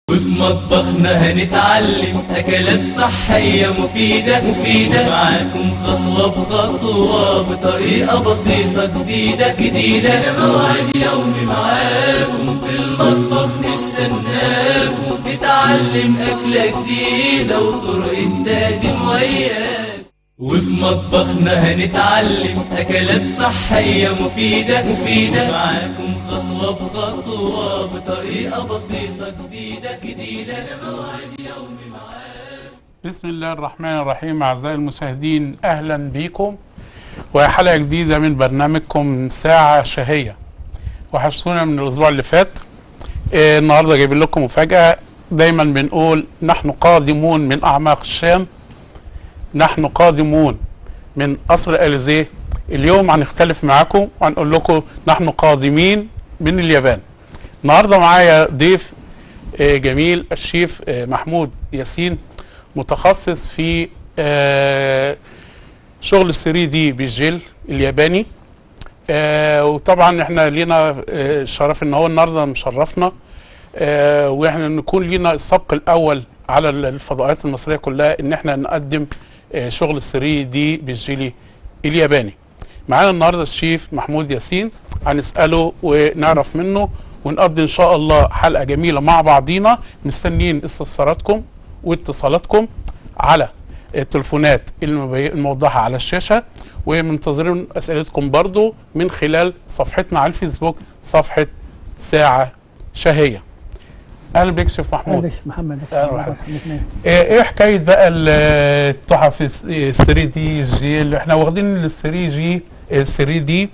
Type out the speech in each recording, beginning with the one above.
وفي مطبخنا هنتعلم أكلات صحية مفيدة مفيدة معاكم خطوة بخطوة بطريقة بسيطة جديدة جديدة موعد يومي معاكم في المطبخ نستناكم نتعلم أكلة جديدة وطرق إنتاج وياك وفي مطبخنا هنتعلم أكلات صحية مفيدة مفيدة معاكم خطوة بخطوة بطريقة بسيطة جديدة جديدة موعد يومي معاك بسم الله الرحمن الرحيم أعزائي المشاهدين أهلا بكم وحلقة جديدة من برنامجكم ساعة شهية وحشتونا من الأسبوع اللي فات إيه النهاردة جايبين لكم مفاجأة دايما بنقول نحن قادمون من أعماق الشام نحن قادمون من قصر اليزيه اليوم هنختلف معاكم وهنقول لكم نحن قادمين من اليابان النهارده معايا ضيف آه، جميل الشيف آه، محمود ياسين متخصص في آه، شغل 3 دي بالجيل الياباني آه، وطبعا احنا لينا آه، الشرف ان هو النهارده مشرفنا آه، واحنا نكون لينا السبق الاول على الفضاءات المصريه كلها ان احنا نقدم آه، شغل 3 دي بالجيلي الياباني معانا النهارده الشيف محمود ياسين هنساله ونعرف منه ونقضي ان شاء الله حلقه جميله مع بعضينا مستنيين استفساراتكم واتصالاتكم على التليفونات المبي- الموضحه على الشاشه ومنتظرين اسئلتكم برضو من خلال صفحتنا على الفيسبوك صفحه ساعه شهيه اهلا بك شيف محمود اهلا بك محمد أهلا وسهلا. الاثنين ايه إيه حكايه بقى ال- التحف ال 3 دي الجيل احنا واخدين ال 3 جي ال 3 دي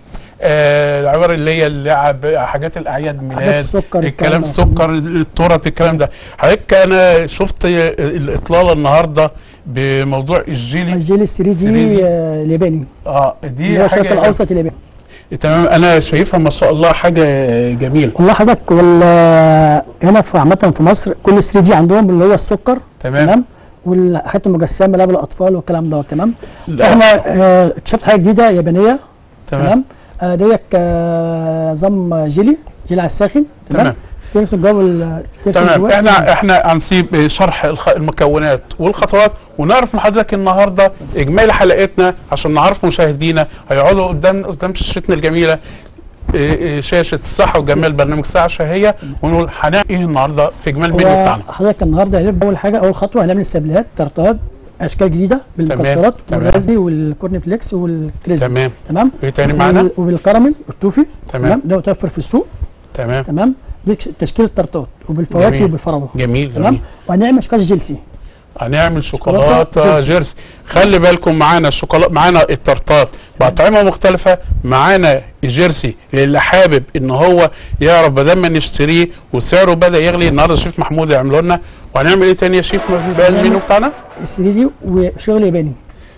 آه العباره اللي هي اللعب حاجات الاعياد ميلاد السكر، الكلام الكلام ده. السكر التورت الكلام ده حضرتك انا شفت الاطلاله النهارده بموضوع الجيلي الجيل 3 3D. دي آه، الياباني اه اللي دي هو الشرق حاجه الاوسط الياباني تمام انا شايفها ما شاء الله حاجه جميله والله حضرتك وال- هنا في عامه في مصر كل 3 دي عندهم اللي هو السكر تمام. تمام والحاجات المجسمه اللي بالاطفال والكلام ده تمام لا، احنا آه، اكتشفت حاجه جديده يابانيه تمام تمام آه، ديت آه، نظام جيلي جيلي على الساخن تمام. تمام ترسم جو ال- ترسم تمام جواه. احنا احنا هنسيب شرح الخ- المكونات والخطوات ونعرف من حضرتك النهارده اجمالي حلقتنا عشان نعرف مشاهدينا هيقعدوا قدام قدام شاشتنا الجميله إيه إيه شاشه الصحه وجمال برنامج ساعه شهيه ونقول هنعمل ايه النهارده في اجمال المنيو هو بتاعنا حضرتك النهارده هنبدا اول حاجه اول خطوه هنعمل السبلات ترتاد اشكال جديده بالمكسرات تمام. والرازبي والكورن فليكس والكريسبي تمام تمام ايه تاني معانا وبال- وبالكراميل والتوفي تمام. ده متوفر في السوق تمام تمام دي تشكيل الترتات وبالفواكه جميل. وبالفراوله جميل تمام جميل وهنعمل شوكولاته جيلسي هنعمل شوكولاتة شوكولاته جيرسي. جيرسي خلي بالكم معانا الشوكولاته معانا التارتات باطعمه مختلفه معانا الجيرسي اللي حابب ان هو يعرف بدل ما نشتريه وسعره بدا يغلي النهارده شيف محمود يعمله لنا وهنعمل ايه تاني يا شيف ما في بقى المنيو بتاعنا السري دي وشغل ياباني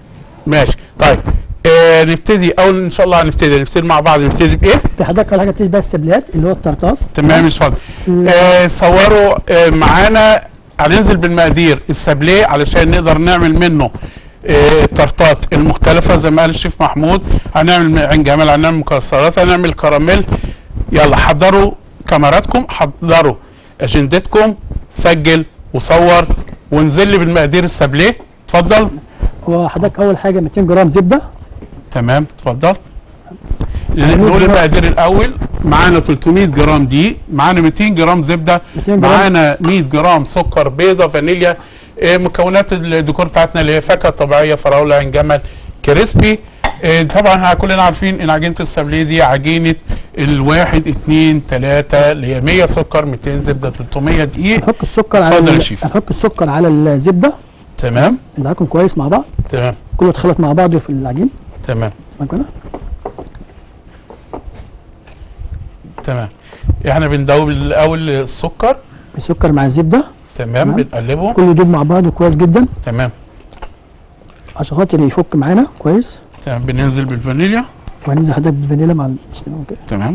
ماشي طيب آه نبتدي اول ان شاء الله هنبتدي نبتدي مع بعض نبتدي بايه في حضرتك اول حاجه بتيجي بقى السبلات اللي هو الترتات تمام مش فاضي ال- آه صوروا آه معانا هننزل بالمقادير السابليه علشان نقدر نعمل منه آه التارتات المختلفه زي ما قال الشيف محمود هنعمل عين جمال هنعمل مكسرات هنعمل كراميل يلا حضروا كاميراتكم حضروا اجندتكم سجل وصور وانزل لي بالمقادير السابليه اتفضل هو حضرتك اول حاجه 200 جرام زبده تمام اتفضل نقول المقادير الاول معانا 300 جرام دي معانا 200 جرام زبده 200 جرام. معانا 100 جرام سكر بيضه فانيليا إيه مكونات الديكور بتاعتنا اللي هي فاكهه طبيعيه فراوله عين جمل كريسبي إيه طبعا احنا كلنا عارفين ان عجينه السابليه دي عجينه الواحد اتنين تلاته اللي هي 100 سكر 200 زبده 300 دقيق هنحط السكر على اتفضل يا ال- شيف. هنحط السكر على الزبده تمام ندعكم كويس مع بعض تمام كله يتخلط مع بعضه في العجين تمام تمام كده تمام احنا بندوب الاول السكر السكر مع الزبده تمام تمام. بنقلبه كله يدوب مع بعضه كويس جدا تمام عشان خاطر يفك معانا كويس تمام بننزل بالفانيليا وهننزل حضرتك بالفانيلا مع الشنو كده تمام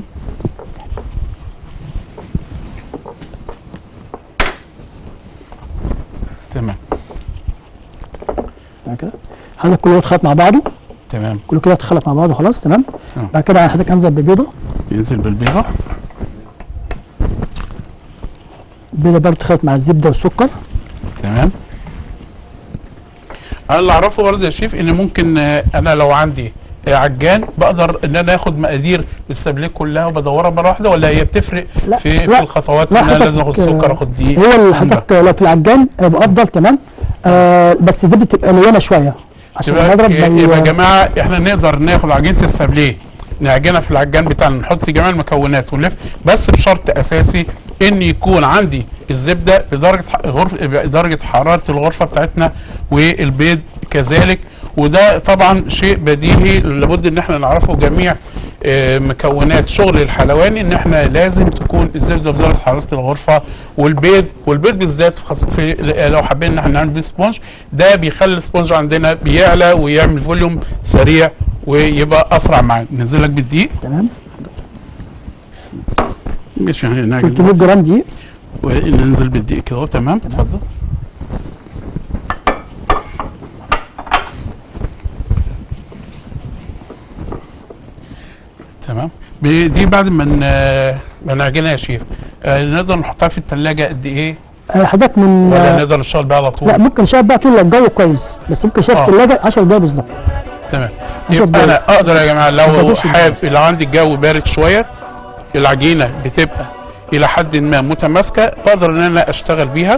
تمام تمام كده حضرتك كله يتخلط مع بعضه تمام كله كده يتخلط مع بعضه خلاص تمام آه. بعد كده حضرتك هنزل ببيضه ينزل بالبيضة البيضه برضه تخلط مع الزبده والسكر تمام انا اللي اعرفه برضه يا شيف ان ممكن آه، انا لو عندي آه، عجان بقدر ان انا اخد مقادير السبليه كلها وبدورها مره واحده ولا هي بتفرق لا، في لا، في الخطوات لا ان انا حضرتك، لازم اخد آه، سكر اخد دي هو اللي حضرتك لو في العجان يبقى افضل تمام آه بس الزبده تبقى لينه شويه عشان يبقى, المضرب ما ي- يبقى يا جماعه احنا نقدر ناخد عجينه السبليه نعجنها في العجان بتاعنا نحط جميع المكونات ونلف بس بشرط اساسي ان يكون عندي الزبده بدرجه ح- غرف بدرجه حراره الغرفه بتاعتنا والبيض كذلك وده طبعا شيء بديهي لابد ان احنا نعرفه جميع آه، مكونات شغل الحلواني ان احنا لازم تكون الزبده بدرجه حراره الغرفه والبيض والبيض بالذات في خاص- في لو حابين ان احنا نعمل بيه سبونج ده بيخلي السبونج عندنا بيعلى ويعمل فوليوم سريع ويبقى اسرع معانا ننزل لك بالدقيق تمام ماشي هنعجن 300 جرام دي وننزل بالدقيق كده أهو، تمام اتفضل تمام ب- دي بعد ما ن- ما نعجنها يا شيف آه، نقدر نحطها في الثلاجه قد ايه آه، حضرتك من ولا آه نقدر نشتغل بيها على طول لا ممكن شايف بقى طول الجو كويس بس ممكن شايف آه. في الثلاجه 10 دقايق بالظبط تمام عشر يبقى دقايق. انا اقدر يا جماعه ما لو تاخدش حابب لو عندي الجو بارد شويه العجينه بتبقى الى حد ما متماسكه بقدر ان انا اشتغل بيها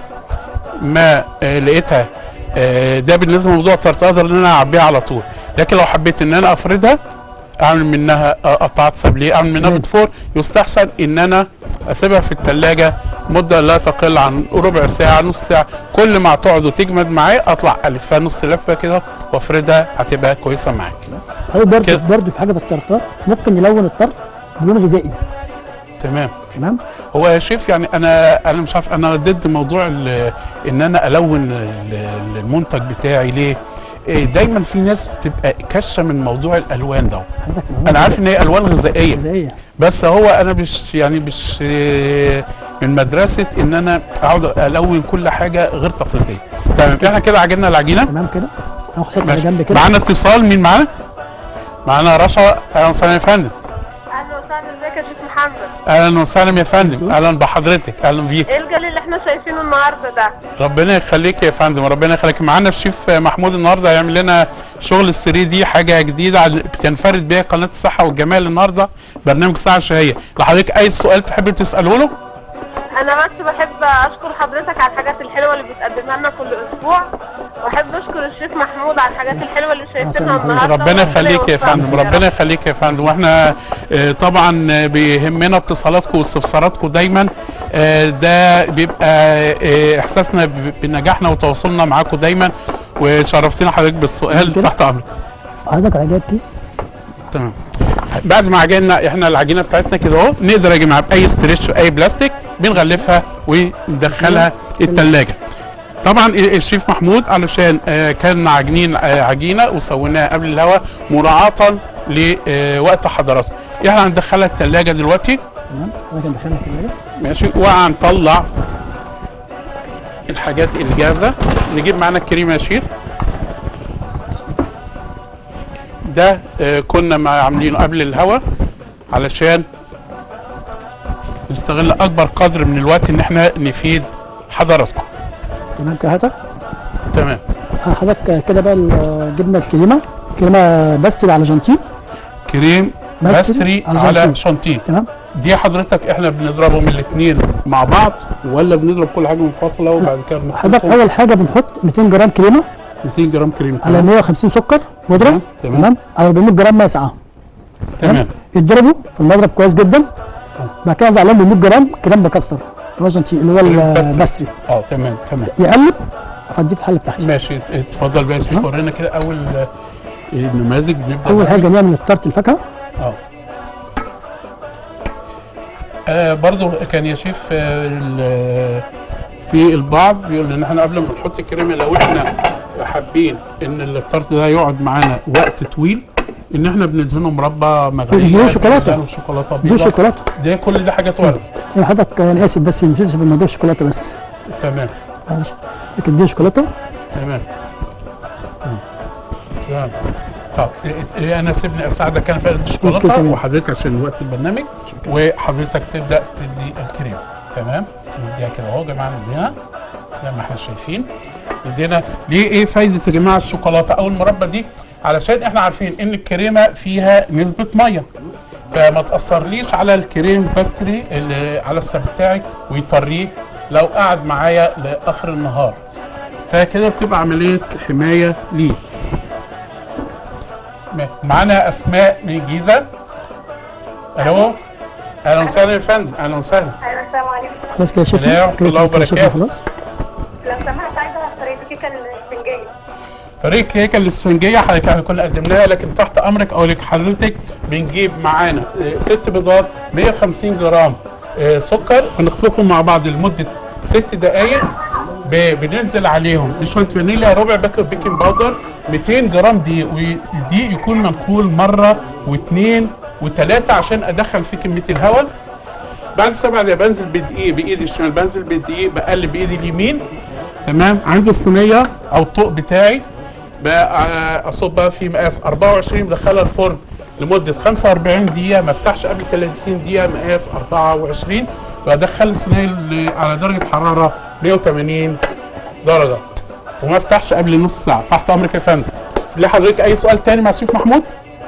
ما آه لقيتها آه ده بالنسبه لموضوع الطرط اقدر ان انا اعبيها على طول لكن لو حبيت ان انا افردها اعمل منها آه، قطعات سابليه اعمل منها تمام. بتفور يستحسن ان انا اسيبها في الثلاجه مده لا تقل عن ربع ساعه نص ساعه كل ما تقعد وتجمد معايا اطلع الفها نص لفه كده وافردها هتبقى كويسه معاك هو برضه كده. برضه في حاجه في الطرطات ممكن يلون الطرط بلون غذائي تمام تمام هو يا شيف يعني انا انا مش عارف انا ضد موضوع ال- ان انا الون ال- المنتج بتاعي ليه؟ إيه، دايما في ناس بتبقى كشه من موضوع الالوان ده حضرتك لون انا عارف ان هي الوان غذائيه غذائيه بس هو انا مش يعني مش إيه، من مدرسه ان انا اقعد الون كل حاجه غير تقليديه تمام احنا كده عجلنا العجينه تمام كده هاخد حته على ماشي جنب كده معانا اتصال مين معانا؟ معانا رشا اهلا وسهلا يا فندم اهلا وسهلا ازيك يا شيخ محمد اهلا وسهلا يا فندم اهلا بحضرتك اهلا بيك ايه الجليل اللي احنا شايفينه النهارده ده ربنا يخليك يا فندم ربنا يخليك معانا الشيف محمود النهارده هيعمل لنا شغل الثري دي حاجه جديده عن- بتنفرد بيها قناه الصحه والجمال النهارده برنامج الساعه الشهيه لحضرتك اي سؤال تحب تساله له انا بس بحب اشكر حضرتك على الحاجات الحلوه اللي بتقدمها لنا كل اسبوع واحب اشكر الشيخ محمود على الحاجات الحلوه اللي شايفينها حسن. النهارده ربنا يخليك يا يوفقك فندم رب. ربنا يخليك يا فندم واحنا آه، طبعا آه، بيهمنا اتصالاتكم واستفساراتكم دايما آه، ده بيبقى آه، احساسنا ب- بنجاحنا وتواصلنا معاكم دايما وشرفتنا حضرتك بالسؤال كده؟ تحت امرك حضرتك على جايب كيس تمام بعد ما عجلنا احنا العجينه بتاعتنا كده اهو نقدر يا جماعه باي ستريتش واي بلاستيك بنغلفها وندخلها الثلاجه طبعا ال- الشيف محمود علشان آه، كان عاجنين آه، عجينه وسويناها قبل الهواء مراعاه لوقت حضراتكم احنا هندخلها الثلاجه دلوقتي تمام حضرتك ندخلها في الثلاجه ماشي وهنطلع الحاجات الجاهزه نجيب معانا الكريمه يا شيف ده آه، كنا مع- عاملينه قبل الهوا علشان نستغل اكبر قدر من الوقت ان احنا نفيد حضراتكم تمام كده حضرتك تمام آه، حضرتك كده بقى ال- جبنا الكريمه كريمه بستري على جانتيه كريم باستري باستري على على شانتيه. شانتيه تمام دي حضرتك احنا بنضربهم الاثنين مع بعض ولا بنضرب كل حاجه منفصله وبعد كده حضرتك بنخلطهم؟ اول حاجه بنحط 200 جرام كريمه 200 جرام كريم على تمام 150 سكر بودره تمام، تمام. تمام على 400 جرام ماء ساقعه تمام يتضربوا في المضرب كويس جدا بعد كده انزل عليهم ب 100 جرام كريم بكستر اللي هو جانتيه اللي هو كريم باستري. الباستري اه تمام تمام يقلب افضيه في الحله بتاعتي ماشي اتفضل بقى يا شيخ تمام. ورينا كده اول آه، النماذج بنبدا اول نعمل. حاجه نعمل الطرت الفاكهه اه آه برضو كان يا شيف آه ال- في البعض بيقول ان احنا قبل ما نحط الكريمه لو احنا حابين ان الطرد ده يقعد معانا وقت طويل ان احنا بندهنه مربى مغليه بندهنه شوكولاتة. بندهنه شوكولاته دي بيضاء شوكولاته ده كل ده حاجات وارده يعني حضرتك انا اسف بس نسيت في الموضوع الشوكولاته بس تمام معلش لكن دي شوكولاته تمام تمام طب إيه- إيه انا سيبني اساعدك انا في أوكي، الشوكولاته تمام. وحضرتك عشان وقت البرنامج وحضرتك تبدا تدي الكريم تمام نديها كده اهو يا جماعه نديها زي ما احنا شايفين ندينا ليه ايه فايده يا جماعه الشوكولاته او المربى دي علشان احنا عارفين ان الكريمه فيها نسبه ميه فما تاثرليش على الكريم بسري اللي على السب بتاعي ويطريه لو قعد معايا لاخر النهار فكده بتبقى عمليه حمايه ليه معانا اسماء من الجيزه الو اهلا وسهلا يا فندم اهلا وسهلا ايوه السلام عليكم خلاص كده شكرا السلام ورحمة كده الله كده شكرا وبركاته. خلاص لو سمحت عايزه طريقه الكيكه الاسفنجيه طريقة الكيكة الاسفنجية حضرتك احنا كنا قدمناها لكن تحت امرك او لك حضرتك بنجيب معانا آه، ست بيضات 150 جرام آه، سكر بنخفقهم مع بعض لمدة ست دقايق ب- بننزل عليهم بشوية فانيليا ربع باكو بيكنج باودر 200 جرام دقيق والدقيق يكون منخول مرة واثنين وثلاثة عشان ادخل فيه كمية الهواء بعد سبع دقايق بنزل بالدقيق بايدي الشمال بنزل بالدقيق بقلب بايدي اليمين تمام عندي الصينيه او الطوق بتاعي بقى اصبها في مقاس 24 بدخلها الفرن لمده 45 دقيقه ما افتحش قبل 30 دقيقه مقاس 24 وادخل الصينيه اللي على درجه حراره 180 درجه وما افتحش قبل نص ساعه تحت امرك يا فندم لحضرتك اي سؤال تاني مع الشيف محمود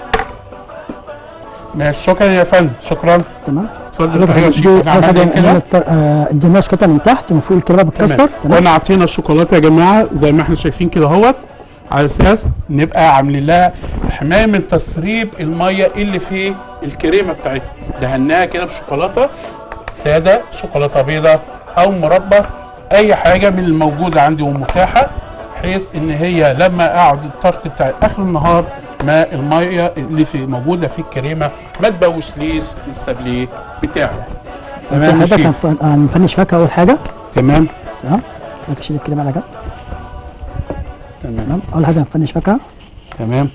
ماشي شكرا يا فندم شكرا تمام اتفضل حضرتك يا دي شيف اول احنا حاجه عملنا كده عملنا التر- آه، ادينا قطع من تحت ومن فوق الكريمه بالكاستر تمام تمام وانا عطينا الشوكولاته يا جماعه زي ما احنا شايفين كده اهوت على اساس نبقى عاملين لها حمايه من تسريب الميه اللي في الكريمه بتاعتها دهناها كده بشوكولاته ساده شوكولاته بيضاء او مربى اي حاجه من الموجوده عندي ومتاحه بحيث ان هي لما اقعد الطرت بتاعي اخر النهار ما الميه اللي في موجوده في الكريمه ما تبوشليش السابليه بتاعي تمام يا حضرتك شيف. هنف- هنفنش فاكهه اول حاجه تمام تمام حضرتك شيل الكريمه على جنب تمام تمام اول حاجه هنفنش فاكهه تمام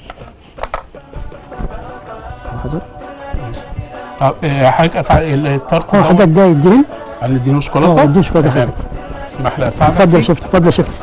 حضرتك طب آه، حضرتك اسعد الطرت اه دوت حضرتك ده يديني هنديله شوكولاته اه اديني شوكولاته تمام حضرتك اسمح لي اساعدك اتفضل يا فيه. شيف اتفضل يا شيف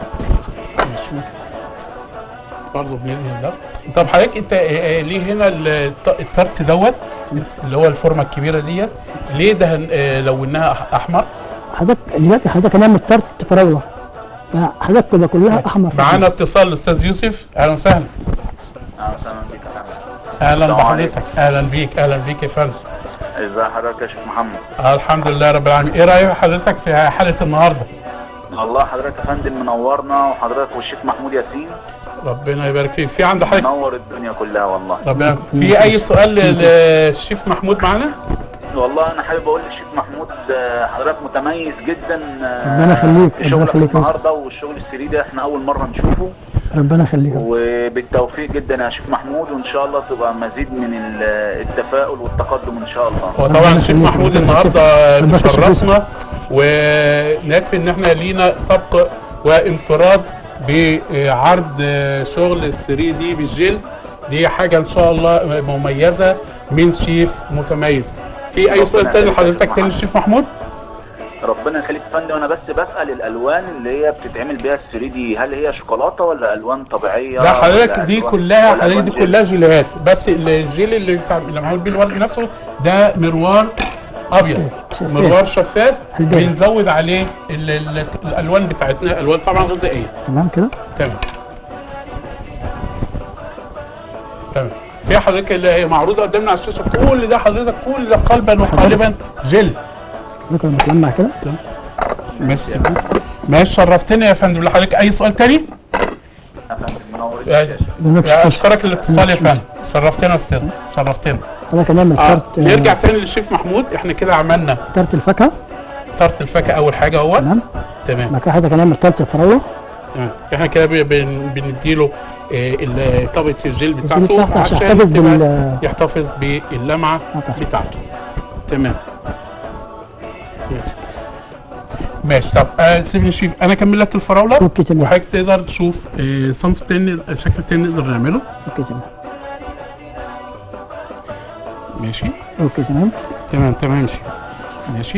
برضه بندهن ده طب حضرتك انت آه، آه، ليه هنا الط- الطرت دوت اللي هو الفورمه الكبيره ديت ليه دهن آه، لوناها أح- احمر حضرتك دلوقتي حضرتك هنعمل طرت فراوله فحضرتك كلها كلها احمر معانا اتصال الاستاذ يوسف اهلا وسهلا اهلا وسهلا بيك يا فندم اهلا السلام بحضرتك اهلا بيك اهلا بيك يا فندم ازي حضرتك يا شيخ محمد آه، الحمد لله رب العالمين ايه رايك حضرتك في حلقه النهارده والله حضرتك يا فندم منورنا وحضرتك والشيخ محمود ياسين ربنا يبارك فيك في عند حضرتك منور الدنيا كلها والله ربنا في اي سؤال للشيف محمود معانا والله انا حابب اقول للشيخ محمود آه، حضرتك متميز جدا آه، ربنا يخليك، في ربنا شغلك يخليك يا النهارده والشغل السري ده احنا اول مره نشوفه ربنا يخليك وبالتوفيق جدا يا شيخ محمود وان شاء الله تبقى مزيد من ال- التفاؤل والتقدم ان شاء الله هو طبعا ربنا الشيف يخليك، محمود ربنا النهارده يخليك. مشرفنا ونكفي ان احنا لينا سبق وانفراد بعرض شغل ال 3 دي بالجل دي حاجه ان شاء الله مميزه من شيف متميز في اي سؤال ربنا تاني يخليك يا لحضرتك شيخ تاني محمد. الشيف محمود؟ ربنا يخليك يا فندم انا بس بسال الالوان اللي هي بتتعمل بيها ال 3 دي هل هي شوكولاته ولا الوان طبيعيه لا حضرتك ولا دي ألوان- كلها ولا حضرتك ألوان دي جل؟ كلها جيليهات بس الجيل اللي بتاع اللي معمول بيه الورد نفسه ده مروار ابيض شفاف. مروار شفاف الباقي. بنزود عليه ال- ال- الالوان بتاعتنا الوان طبعا غذائيه تمام كده تمام تمام في حضرتك اللي معروضه قدامنا على الشاشه كل ده حضرتك كل ده قلبا وقالبا جل حضرتك لما تلمع كده بس ماشي شرفتني يا فندم لحضرتك اي سؤال تاني؟ يا فندم منور يا- حضرتك يا شوف- اشكرك للاتصال يا شوف- فندم شرفتنا يا استاذ شرفتنا حضرتك هنعمل آه. طرت نرجع تاني للشيف محمود احنا كده عملنا طرت الفاكهه طرت الفاكهه اول حاجه اهو تمام تمام بعد كده حضرتك هنعمل طرت الفراوله تمام احنا كده بن- بن- بنديله آه، ال- طبقه الجل بتاعته بتاعته عشان عشان يحتفظ تبقى- بال- يحتفظ باللمعه آه، طبعا. بتاعته تمام ماشي. ماشي طب آه سيبني شيف انا اكمل لك الفراوله اوكي تمام وحضرتك تقدر تشوف آه صنف تاني شكل تاني نقدر نعمله اوكي تمام ماشي اوكي تمام تمام تمام ماشي ماشي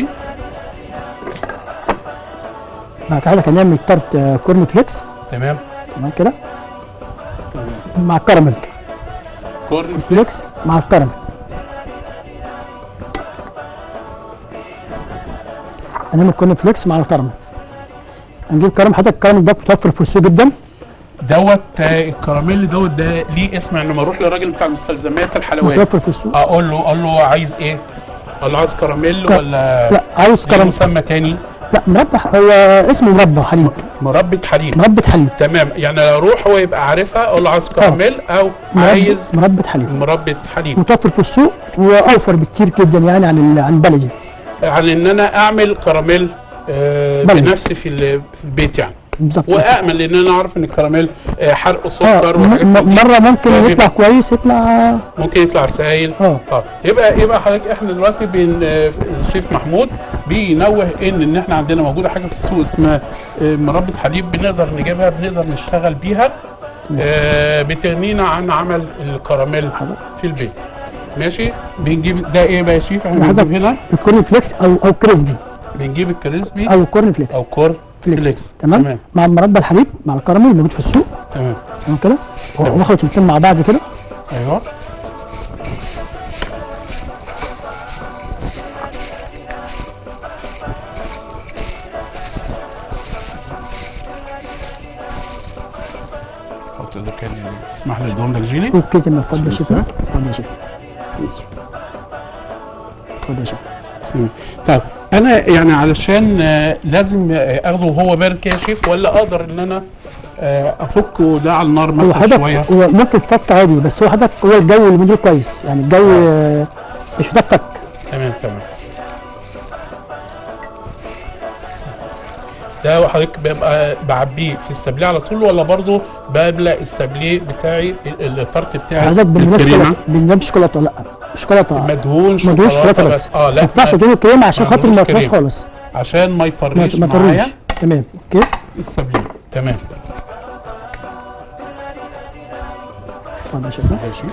بعد كده حضرتك هنعمل طرت آه، كورن فليكس تمام تمام كده تمام مع الكراميل كورن فليكس مع الكراميل هنعمل كورن فليكس مع الكراميل هنجيب كراميل حضرتك الكراميل ده متوفر في السوق جدا دوت آه، الكراميل دوت ده ليه اسم يعني لما اروح للراجل بتاع المستلزمات الحلويات متوفر في السوق اقول له اقول له عايز ايه؟ اقول له عايز كراميل لا، ولا لا عاوز ليه كراميل مسمى تاني لا مربى هو اسمه مربى حليب مربى حليب مربى حليب تمام يعني لو اروح هو يبقى عارفها اقول له عايز كراميل او مربى عايز مربى حليب مربى حليب متوفر في السوق واوفر بكتير جدا يعني عن ال- عن البلدي عن ان انا اعمل كراميل آه بلدي. بنفسي في ال- في البيت يعني بالظبط وامن لان انا اعرف ان الكراميل آه حرق اه سكر م- وحاجات م- من دي. مره ممكن فبيبقى- يطلع كويس يطلع ممكن يطلع سائل اه اه يبقى يبقى حضرتك احنا دلوقتي بين آه، الشيف محمود بينوه ان ان احنا عندنا موجوده حاجه في السوق اسمها آه، مربى حليب بنقدر نجيبها بنقدر نشتغل بيها آه، بتغنينا عن عمل الكراميل في البيت ماشي بنجيب ده ايه بقى يا شيف احنا حضرتك- بنجيب هنا الكورن فليكس او او كريسبي بنجيب الكريسبي او كورن فليكس او كور فليكس, فليكس. تمام تمام. مع المربى الحليب مع الكراميل موجود في السوق تمام تمام كده تمام. واخلط الاثنين مع بعض كده ايوه حط ده كان اسمح لي ادوم لك جيلي اوكي تمام اتفضل يا شيف شكراً. اتفضل يا شيف اتفضل يا شيف مم. طيب انا يعني علشان آه، لازم آه، اخده وهو بارد كده يا شيف ولا اقدر ان انا آه، افكه ده على النار هو مثلا حضرتك شويه هو ممكن تفك عادي بس هو حضرتك هو الجو اللي موجود كويس يعني الجو آه، مش محتاج فك تمام تمام ده حضرتك ببقى بعبيه في السابليه على طول ولا برضو بملى السابليه بتاعي ال- الطرت بتاعي حضرتك بالنسبه بالكريمة؟ شوكولاته بالنسبه شوكولاته لا شوكولاته مدهون مدهون شوكولاته شوكولاته بس اه ما لا ينفعش تقول كريمه عشان ما خاطر ما عملوش يطلعش كريمة. خالص عشان ما ما يطريش ما معايا تروش تمام اوكي السابليه تمام اتفضل يا شيف ماشي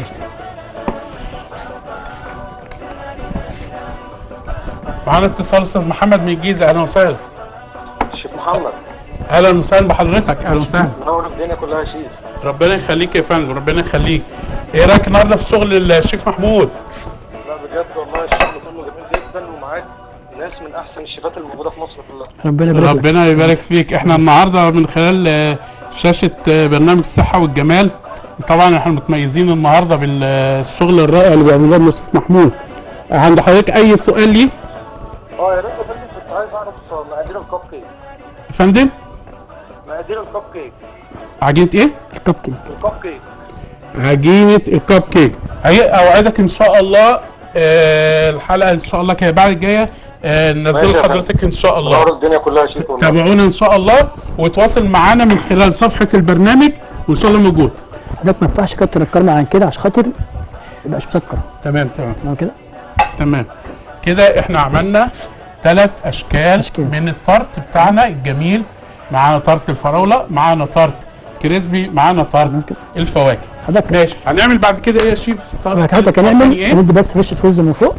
معانا اتصال استاذ محمد من الجيزه اهلا وسهلا شيخ محمد اهلا وسهلا بحضرتك اهلا وسهلا منور الدنيا كلها يا شيخ ربنا يخليك يا فندم ربنا يخليك ايه رايك النهارده في شغل الشيف محمود لا بجد والله الشغل كله جميل جدا ومعاك ناس من احسن الشيفات الموجوده في مصر كلها ربنا يبارك لك ربنا يبارك فيك احنا النهارده من خلال آه، شاشه آه، برنامج الصحه والجمال طبعا احنا متميزين النهارده بالشغل الرائع اللي بيعمله لنا الشيف محمود عند حضرتك اي سؤال لي اه يا ريت يا فندم كنت عايز اعرف مقادير الكب كيك يا فندم مقادير الكب كيك عجينه ايه الكب كيك الكب كيك عجينه الكب كيك هي اوعدك ان شاء الله آه، الحلقه ان شاء الله كده بعد الجايه آه، ماشي ننزل يا لحضرتك ان شاء الله منور الدنيا كلها يا شيخ والله تابعونا ان شاء الله وتواصل معانا من خلال صفحه البرنامج وان شاء الله موجود حضرتك ما ينفعش كتر الكراميل عن كده عشان خاطر ما يبقاش مسكر تمام تمام تمام كده تمام كده احنا عملنا ثلاث اشكال, أشكال. من الطرت بتاعنا الجميل معانا طرت الفراوله معانا طرت كريسبي معانا طرت تمام كده الفواكه حضرتك ماشي هنعمل بعد كده ايه يا شيف طرت حضرتك تاني هنعمل ايه هندي بس رشه رز من فوق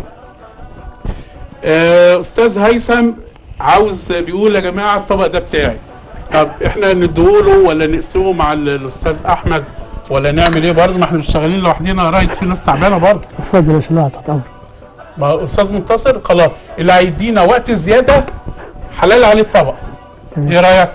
آه، استاذ هيثم عاوز بيقول يا جماعه الطبق ده بتاعي طب احنا نديهوله ولا نقسمه مع ال- الاستاذ احمد ولا نعمل ايه برضه ما احنا مش شغالين لوحدينا يا ريس في ناس تعبانه برضه اتفضل يا باشا تحت امرك ما هو استاذ منتصر خلاص اللي هيدينا وقت زياده حلال عليه الطبق تمام. ايه رايك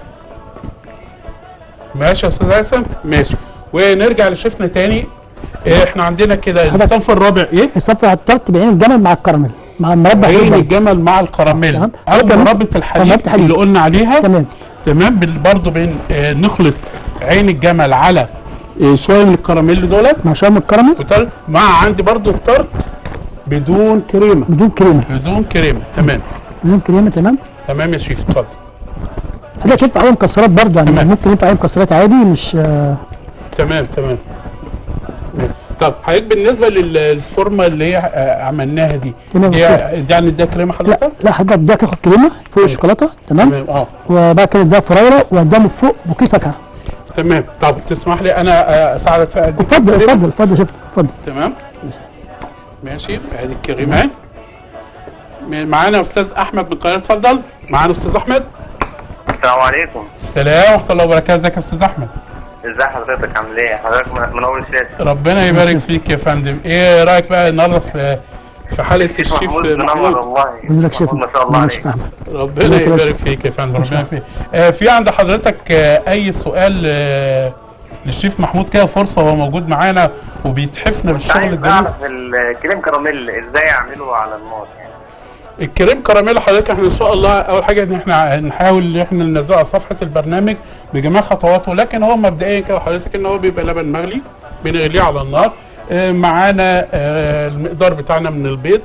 ماشي يا استاذ هيثم ماشي ونرجع لشيفنا تاني إيه احنا عندنا كده حضرتك- الصنف الرابع ايه الصف على الطرت بعين الجمل مع الكراميل مع المربى عين حليب. الجمل مع الكراميل تمام. او تمام. مربى الحليب مربى الحليب. اللي قلنا عليها تمام تمام بال- برضه بين آه، نخلط عين الجمل على آه، شويه من الكراميل دولت مع شويه من الكراميل وتر- مع عندي برضه الطرت بدون كريمه بدون كريمه بدون كريمه تمام بدون كريمه تمام تمام يا شيف اتفضل حضرتك ينفع اي مكسرات برضه يعني تمام. ممكن ينفع اي مكسرات عادي مش آه، تمام تمام تمام. طب حضرتك بالنسبه لل- للفورمه اللي هي آه، عملناها دي تمام، دي أوكي. دي يعني ده كريمه لا حضرتك لا حضرتك ده تاخد كريمه فوق الشوكولاته تمام تمام اه وبعد كده ده فراوله وقدامه فوق بوكيه فاكهه تمام طب تسمح لي انا آه، اساعدك في أدي اتفضل الكريمة؟ اتفضل اتفضل يا شيخ اتفضل تمام ماشي ادي الكريمه معانا استاذ احمد من القاهره اتفضل معانا استاذ احمد السلام عليكم السلام ورحمه الله وبركاته ازيك يا استاذ احمد ازي حضرتك عامل ايه حضرتك من- منور الشاشه ربنا يبارك فيك يا فندم ايه رايك بقى النهارده في في حلقه الشيف محمود منور محمود والله بقول لك شيف محمود ما شاء الله بقول لك عليك شيف احمد ربنا بقول لك يا يبارك باشا. فيك يا فندم ربنا يبارك فيك آه في عند حضرتك آه اي سؤال آه للشيف محمود كده فرصه هو موجود معانا وبيتحفنا كنت بالشغل عايز الجميل اعرف الكريم كراميل ازاي اعمله على النار يعني الكريم كراميل حضرتك احنا ان شاء الله اول حاجه ان احنا هنحاول ان احنا ننزله على صفحه البرنامج بجميع خطواته لكن هو مبدئيا كده حضرتك ان هو بيبقى لبن مغلي بنغليه على النار آه، معانا آه، المقدار بتاعنا من البيض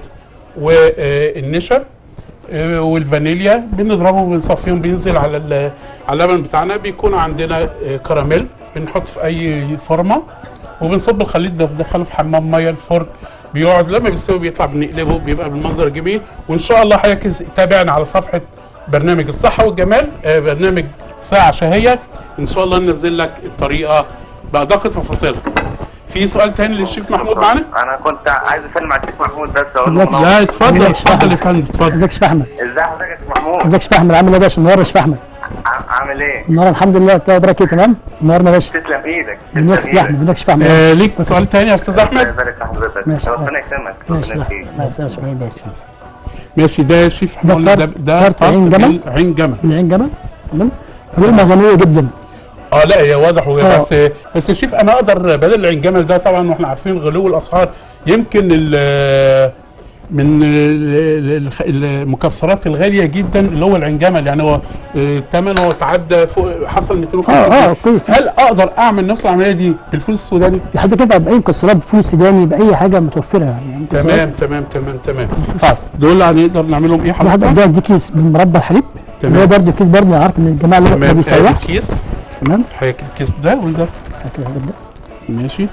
والنشا آه، والفانيليا بنضربه وبنصفيهم بينزل على ال- على اللبن بتاعنا بيكون عندنا آه، كراميل بنحط في اي فرمه وبنصب الخليط ده بندخله في حمام ميه الفرن بيقعد لما بيستوي بيطلع بنقلبه بيبقى بالمنظر الجميل وان شاء الله حضرتك تابعنا على صفحه برنامج الصحه والجمال آه، برنامج ساعه شهيه ان شاء الله ننزل لك الطريقه بادق تفاصيلها في سؤال تاني للشيف محمود معانا انا كنت عايز اسلم على الشيخ محمود بس اقول له ازيك؟ منور. لا اتفضل لا، اتفضل يا فندم اتفضل ازيك يا شيف احمد ازاي حضرتك يا شيخ محمود ازيك يا شيف احمد عامل ايه يا باشا النهارده يا شيف احمد ع- عامل ايه النهارده الحمد لله انت قدرك ايه تمام النهارده يا باشا تسلم ايدك بنك تسلم شيف احمد ايدك بنك شيف احمد آه ليك سؤال تاني يا استاذ الله احمد يبارك في حضرتك ماشي. ربنا يكرمك ماشي ربنا صح يكرمك ماشي يا شيف باشا ماشي ده شيف ده محمود ده طرد- ده طرد عين طرد جمل؟ عين جمل العين جبل تمام كلمه غنيه جدا اه لا هي واضح وهي آه. بس بس شوف انا اقدر بدل العين جمل ده طبعا واحنا عارفين غلو الاسعار يمكن ال من ال- ال- المكسرات الغاليه جدا اللي هو العين جمل يعني هو آه، ثمنه تعدى فوق حصل 250 اه اه جنيه. كل هل اقدر اعمل نفس العمليه دي بالفلوس السوداني؟ حضرتك كده باي مكسرات بفلوس سوداني باي حاجه متوفره يعني مكسرات. تمام تمام تمام تمام خلاص دول هنقدر نعملهم ايه واحد حضرتك؟ ده دي كيس بالمربى الحليب تمام. اللي هو برضه كيس برضه عارف ان الجماعه اللي ما تمام آه، بيسيحش كيس تمام حضرتك الكيس ده وده كده هنبدأ. ماشي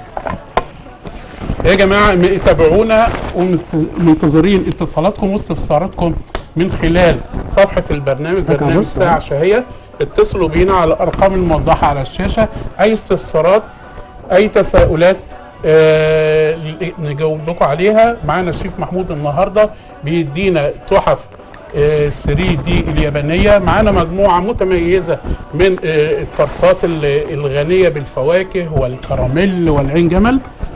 يا جماعة م- تابعونا ومنتظرين اتصالاتكم واستفساراتكم من خلال صفحة البرنامج ده برنامج كابوس، ساعة شهية اتصلوا بينا على الأرقام الموضحة على الشاشة أي استفسارات أي تساؤلات آه نجاوب لكم عليها معانا الشيف محمود النهاردة بيدينا تحف 3 دي اليابانية معانا مجموعة متميزة من آه، التورتات ال- الغنية بالفواكه والكراميل والعين جمل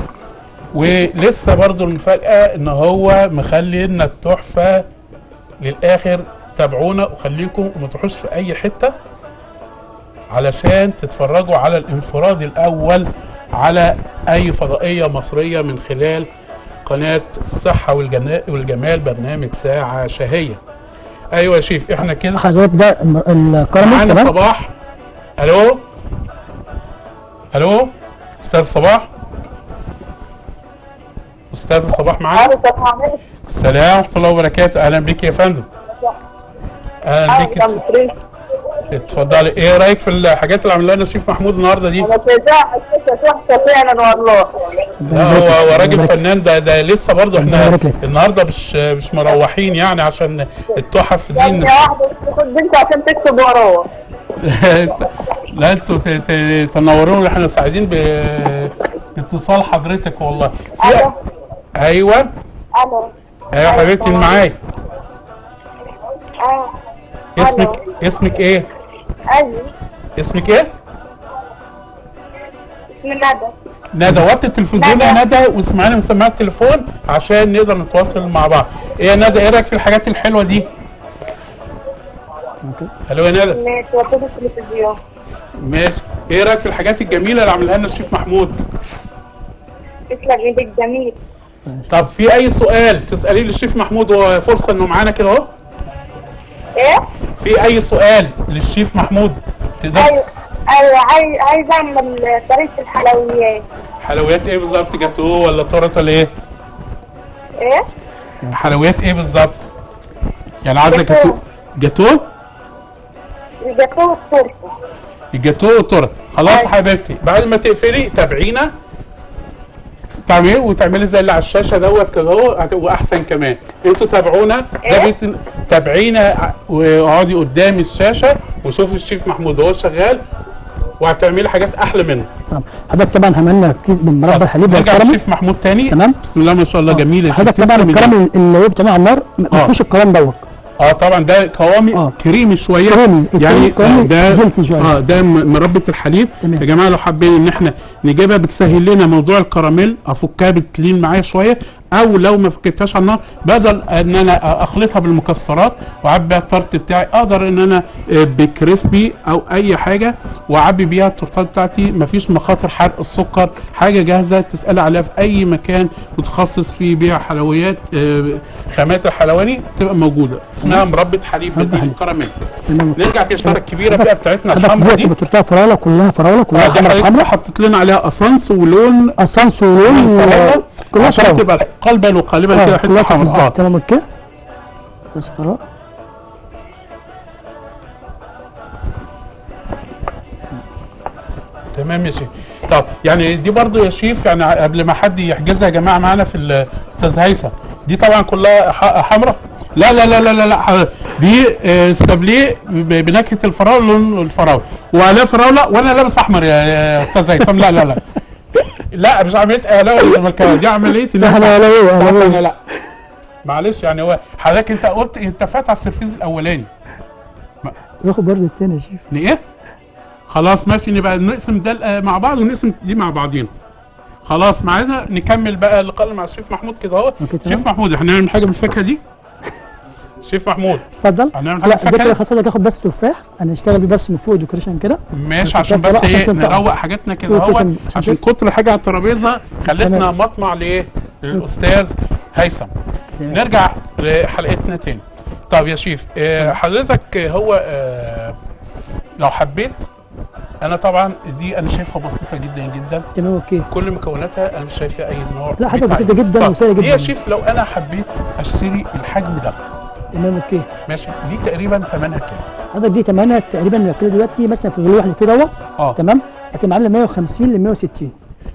ولسه برضو المفاجأة ان هو مخلي لنا التحفة للآخر تابعونا وخليكم وما تروحوش في أي حتة علشان تتفرجوا على الانفراد الأول على أي فضائية مصرية من خلال قناة الصحة والجنا- والجمال برنامج ساعة شهية أيوة يا شيف احنا كده حضرتك ده الم- الكراميل معانا تمام صباح الو الو استاذ صباح استاذ صباح معانا السلام ورحمه الله وبركاته اهلا بك يا فندم اهلا بك اتفضلي ايه رايك في الحاجات اللي عملها لنا الشيف محمود النهارده دي تحفه فعلا والله لا هو هو راجل فنان ده ده لسه برضه احنا يبارك لك. النهارده مش مش مروحين يعني عشان التحف دي ثانية واحدة تاخد بنت عشان تكتب وراه لا انتوا ت- ت- تنورونا احنا سعيدين ب- باتصال حضرتك والله في الو ايوه الو ايوه حبيبتي اللي معايا اه اسمك اسمك ايه ايوه اسمك ايه اسمي ندى ندى وطي التلفزيون يا ندى واسمعينا من سماعه التليفون عشان نقدر نتواصل مع بعض ايه يا ندى ايه رايك في الحاجات الحلوه دي الو يا ندى ماشي وطيت التلفزيون ماشي ايه رايك في الحاجات الجميله اللي عملها لنا الشيف محمود تسلم ايدك جميل طب في اي سؤال تساليه للشيف محمود هو فرصه انه معانا كده اهو ايه؟ في اي سؤال للشيف محمود تقدر ايوه ايوه عايز عايز اعمل طريقة الحلويات حلويات ايه بالظبط جاتوه ولا تورت ولا ايه ايه؟ حلويات ايه بالظبط يعني عايزه جاتوه. جاتوه جاتوه الجاتوه والتورته الجاتوه والتورت خلاص يا أيوة. حبيبتي بعد ما تقفلي تابعينا تعملي وتعملي زي اللي على الشاشه دوت كده اهو هتبقوا احسن كمان انتوا تابعونا ده إيه؟ بيت تابعينا ع- واقعدي قدام الشاشه وشوفي الشيف محمود وهو شغال وهتعملي حاجات احلى منه تمام. حضرتك طبعا عملنا كيس بالمربى الحليب نرجع والكراميل للشيف محمود تاني تمام. بسم الله ما شاء الله جميل يا شيف. حضرتك طبعا تسلم إيديك. الكراميل اللي هو بتعمل على النار ما آه. فيهوش الكلام دوت اه طبعا ده قوامي آه. كريمي شويه كريمي. يعني الكريمي آه، ده جلتي شوية. اه ده م- مربى الحليب تمام. يا جماعه لو حابين ان احنا نجيبها بتسهل لنا موضوع الكراميل افكها بتلين معايا شويه او لو ما فكرتهاش على النار بدل ان انا اخلطها بالمكسرات واعبي بيها التارت بتاعي اقدر ان انا آه، بكريسبي او اي حاجه واعبي بيها التورتات بتاعتي مفيش مخاطر حرق السكر حاجه جاهزه تسال عليها في اي مكان متخصص في بيع حلويات آه، خامات الحلواني تبقى موجوده اسمها مربى حليب مربى بديل حليب. كراميل تمام نرجع كده الشطاره الكبيره بقى بتاعتنا حضرتك الحمراء دي دي بترتاح فراوله كلها فراوله كلها آه، دي حمرا حضرتك حمرا حطيت لنا عليها اسانس ولون اسانس ولون فراولة كلها عشان فراوله تبقى قلبا وقالبا آه، كده كلها حته حمراء بالظبط تمام اوكي بس فراوله تمام يا شيخ طب يعني دي برضو يا شيف يعني قبل ما حد يحجزها يا جماعه معانا في الاستاذ هيثم دي طبعا كلها ح- حمراء لا لا لا لا لا, لا ح- دي آه، استابليه ب- بنكهه الفراوله لون الفراوله وعليها فراوله وانا لابس احمر يا يا استاذ هيثم لا لا لا لا مش عمليه اهلاوي ولا زملكاوي دي عمليه لا لا لا لا لا لا لا معلش يعني هو حضرتك انت قلت انت فات على السرفيز الاولاني ياخد برضه التاني يا شيف ايه خلاص ماشي نبقى نقسم ده آه، مع بعض ونقسم دي مع بعضين خلاص معانا نكمل بقى اللقاء مع الشيف محمود كده اهو أوكي، تمام. شيف محمود احنا هنعمل حاجه بالفاكهه دي شيف محمود اتفضل هنعمل حاجة لا ده فاكهة؟ كده خلاص هاخد بس تفاح انا هشتغل بيه بس من فوق ديكوريشن كده ماشي عشان عشان تنفع بس بقى، عشان ايه تنفع. نروق حاجاتنا كده أوكي، اهو تمام. عشان عشان كده. كتر حاجه على الترابيزه خلتنا تمام. مطمع لايه للاستاذ هيثم تمام. نرجع لحلقتنا تاني طب يا شيف آه، حضرتك آه، هو آه، لو حبيت انا طبعا دي انا شايفها بسيطه جدا جدا تمام اوكي كل مكوناتها انا مش شايف فيها اي نوع لا، حاجة بتاع- بسيطة جدا طب وسهلة دي يا جدا. شيف لو انا حبيت اشتري الحجم ده تمام اوكي ماشي دي تقريبا ثمنها كام حضرتك دي تمنها تقريبا لو كده دلوقتي مثلا في الغلو اللي فيه دوت اه تمام هتبقى عامله 150 ل 160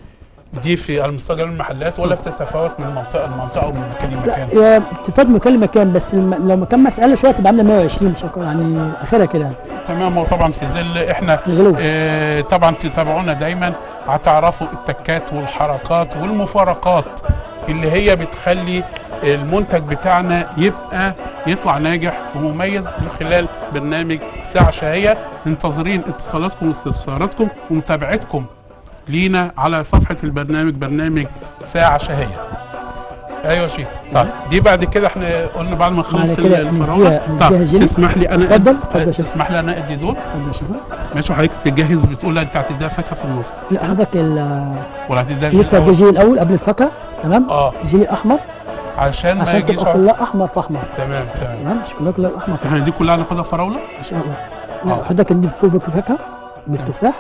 دي في المستجر المحلات ولا بتتفاوت من منطقه لمنطقه ومن مكان لا لمكان هي بتفاد من مكان لمكان بس الم- لو مكان مساله شويه تبقى عامله 120 مش أكتر، يعني اخرها كده يعني تمام هو طبعا في ظل احنا الغلو. آه طبعا تتابعونا دايما هتعرفوا التكات والحركات والمفارقات اللي هي بتخلي المنتج بتاعنا يبقى يطلع ناجح ومميز من خلال برنامج ساعة شهية منتظرين اتصالاتكم واستفساراتكم ومتابعتكم لينا على صفحة البرنامج برنامج ساعة شهية ايوه يا شيخ طيب دي بعد كده احنا قلنا بعد ما نخلص بعد كده الفراوله نديها- نديها طب جيلي. تسمح لي انا اتفضل، أدي- اتفضل يا شيخ. تسمح لي انا ادي دول اتفضل يا شيخ ماشي وحضرتك تجهز بتقول انت هتديها فاكهه في النص لا حضرتك ال- ولا هتديها لسه جيل ده جيل الاول قبل الفاكهه تمام اه جيل احمر عشان ما عشان يجيش تبقى كلها احمر في احمر تمام تمام تمام مش كلها كلها احمر في احنا دي كلها هناخدها فراوله ان شاء الله آه. لا حضرتك ادي فوق بالفاكهه بالتفاح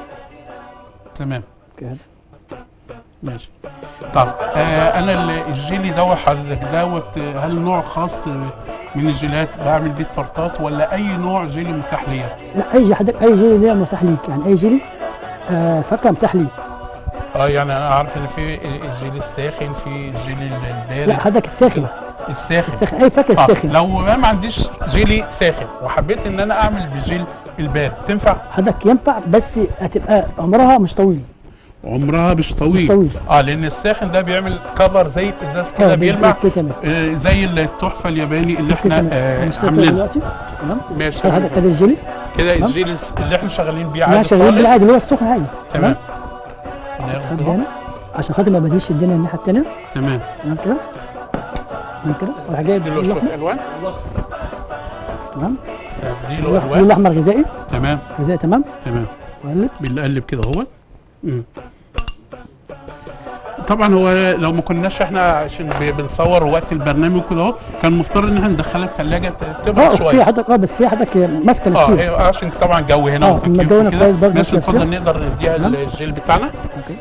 تمام كده ماشي طب آه انا ال- الجيلي دوت حضرتك دوت آه، هل نوع خاص آه، من الجيلات بعمل بيه التورتات ولا اي نوع جيلي متاح ليا لا اي جيل حضرتك اي جيل ليه متاح ليك يعني اي جيل آه فاكهه متاح ليك اه يعني انا عارف ان في الجيل الساخن في الجيل لا البارد حضرتك الساخن الساخن الساخن اي فاكهه آه، الساخن لو انا ما عنديش جيلي ساخن وحبيت ان انا اعمل بجيل البارد تنفع حضرتك ينفع بس هتبقى عمرها مش طويل عمرها مش طويل مش طويل. اه لان الساخن ده بيعمل كفر زي الازاز كده اه بيلمع كده تمام آه زي التحفه الياباني اللي كده احنا تمام آه هنشتغل فيها عاملينها دلوقتي تمام ماشي هذا كده الجيلي كده تمام. الجيل الس- اللي احنا شغالين بيه لا عادي شغالين خالص بالعادي اللي هو السخن عادي تمام تمام ناخد نبدا كده. هنا عشان خاطر ما بديش الدنيا الناحيه الثانيه تمام تمام كده تمام كده وراح جايب اديله اللون شويه الاحمر الوان تمام اديله اللون الوان الاحمر غذائي تمام غذائي تمام تمام وقلب بنقلب كده اهوت مم. طبعا هو لو ما كناش احنا عشان ب- بنصور وقت البرنامج كده اهو كان المفترض ان احنا ندخلها الثلاجه اه تبرد اوكي شويه حضرتك اه بس هي حضرتك ماسكه اه نفسها هي عشان طبعا جو هنا اه، وتكييف الجو هنا وكده. كويس برضه ماشي ماسكة نفضل نفسها. نقدر نديها تمام. الجيل بتاعنا اوكي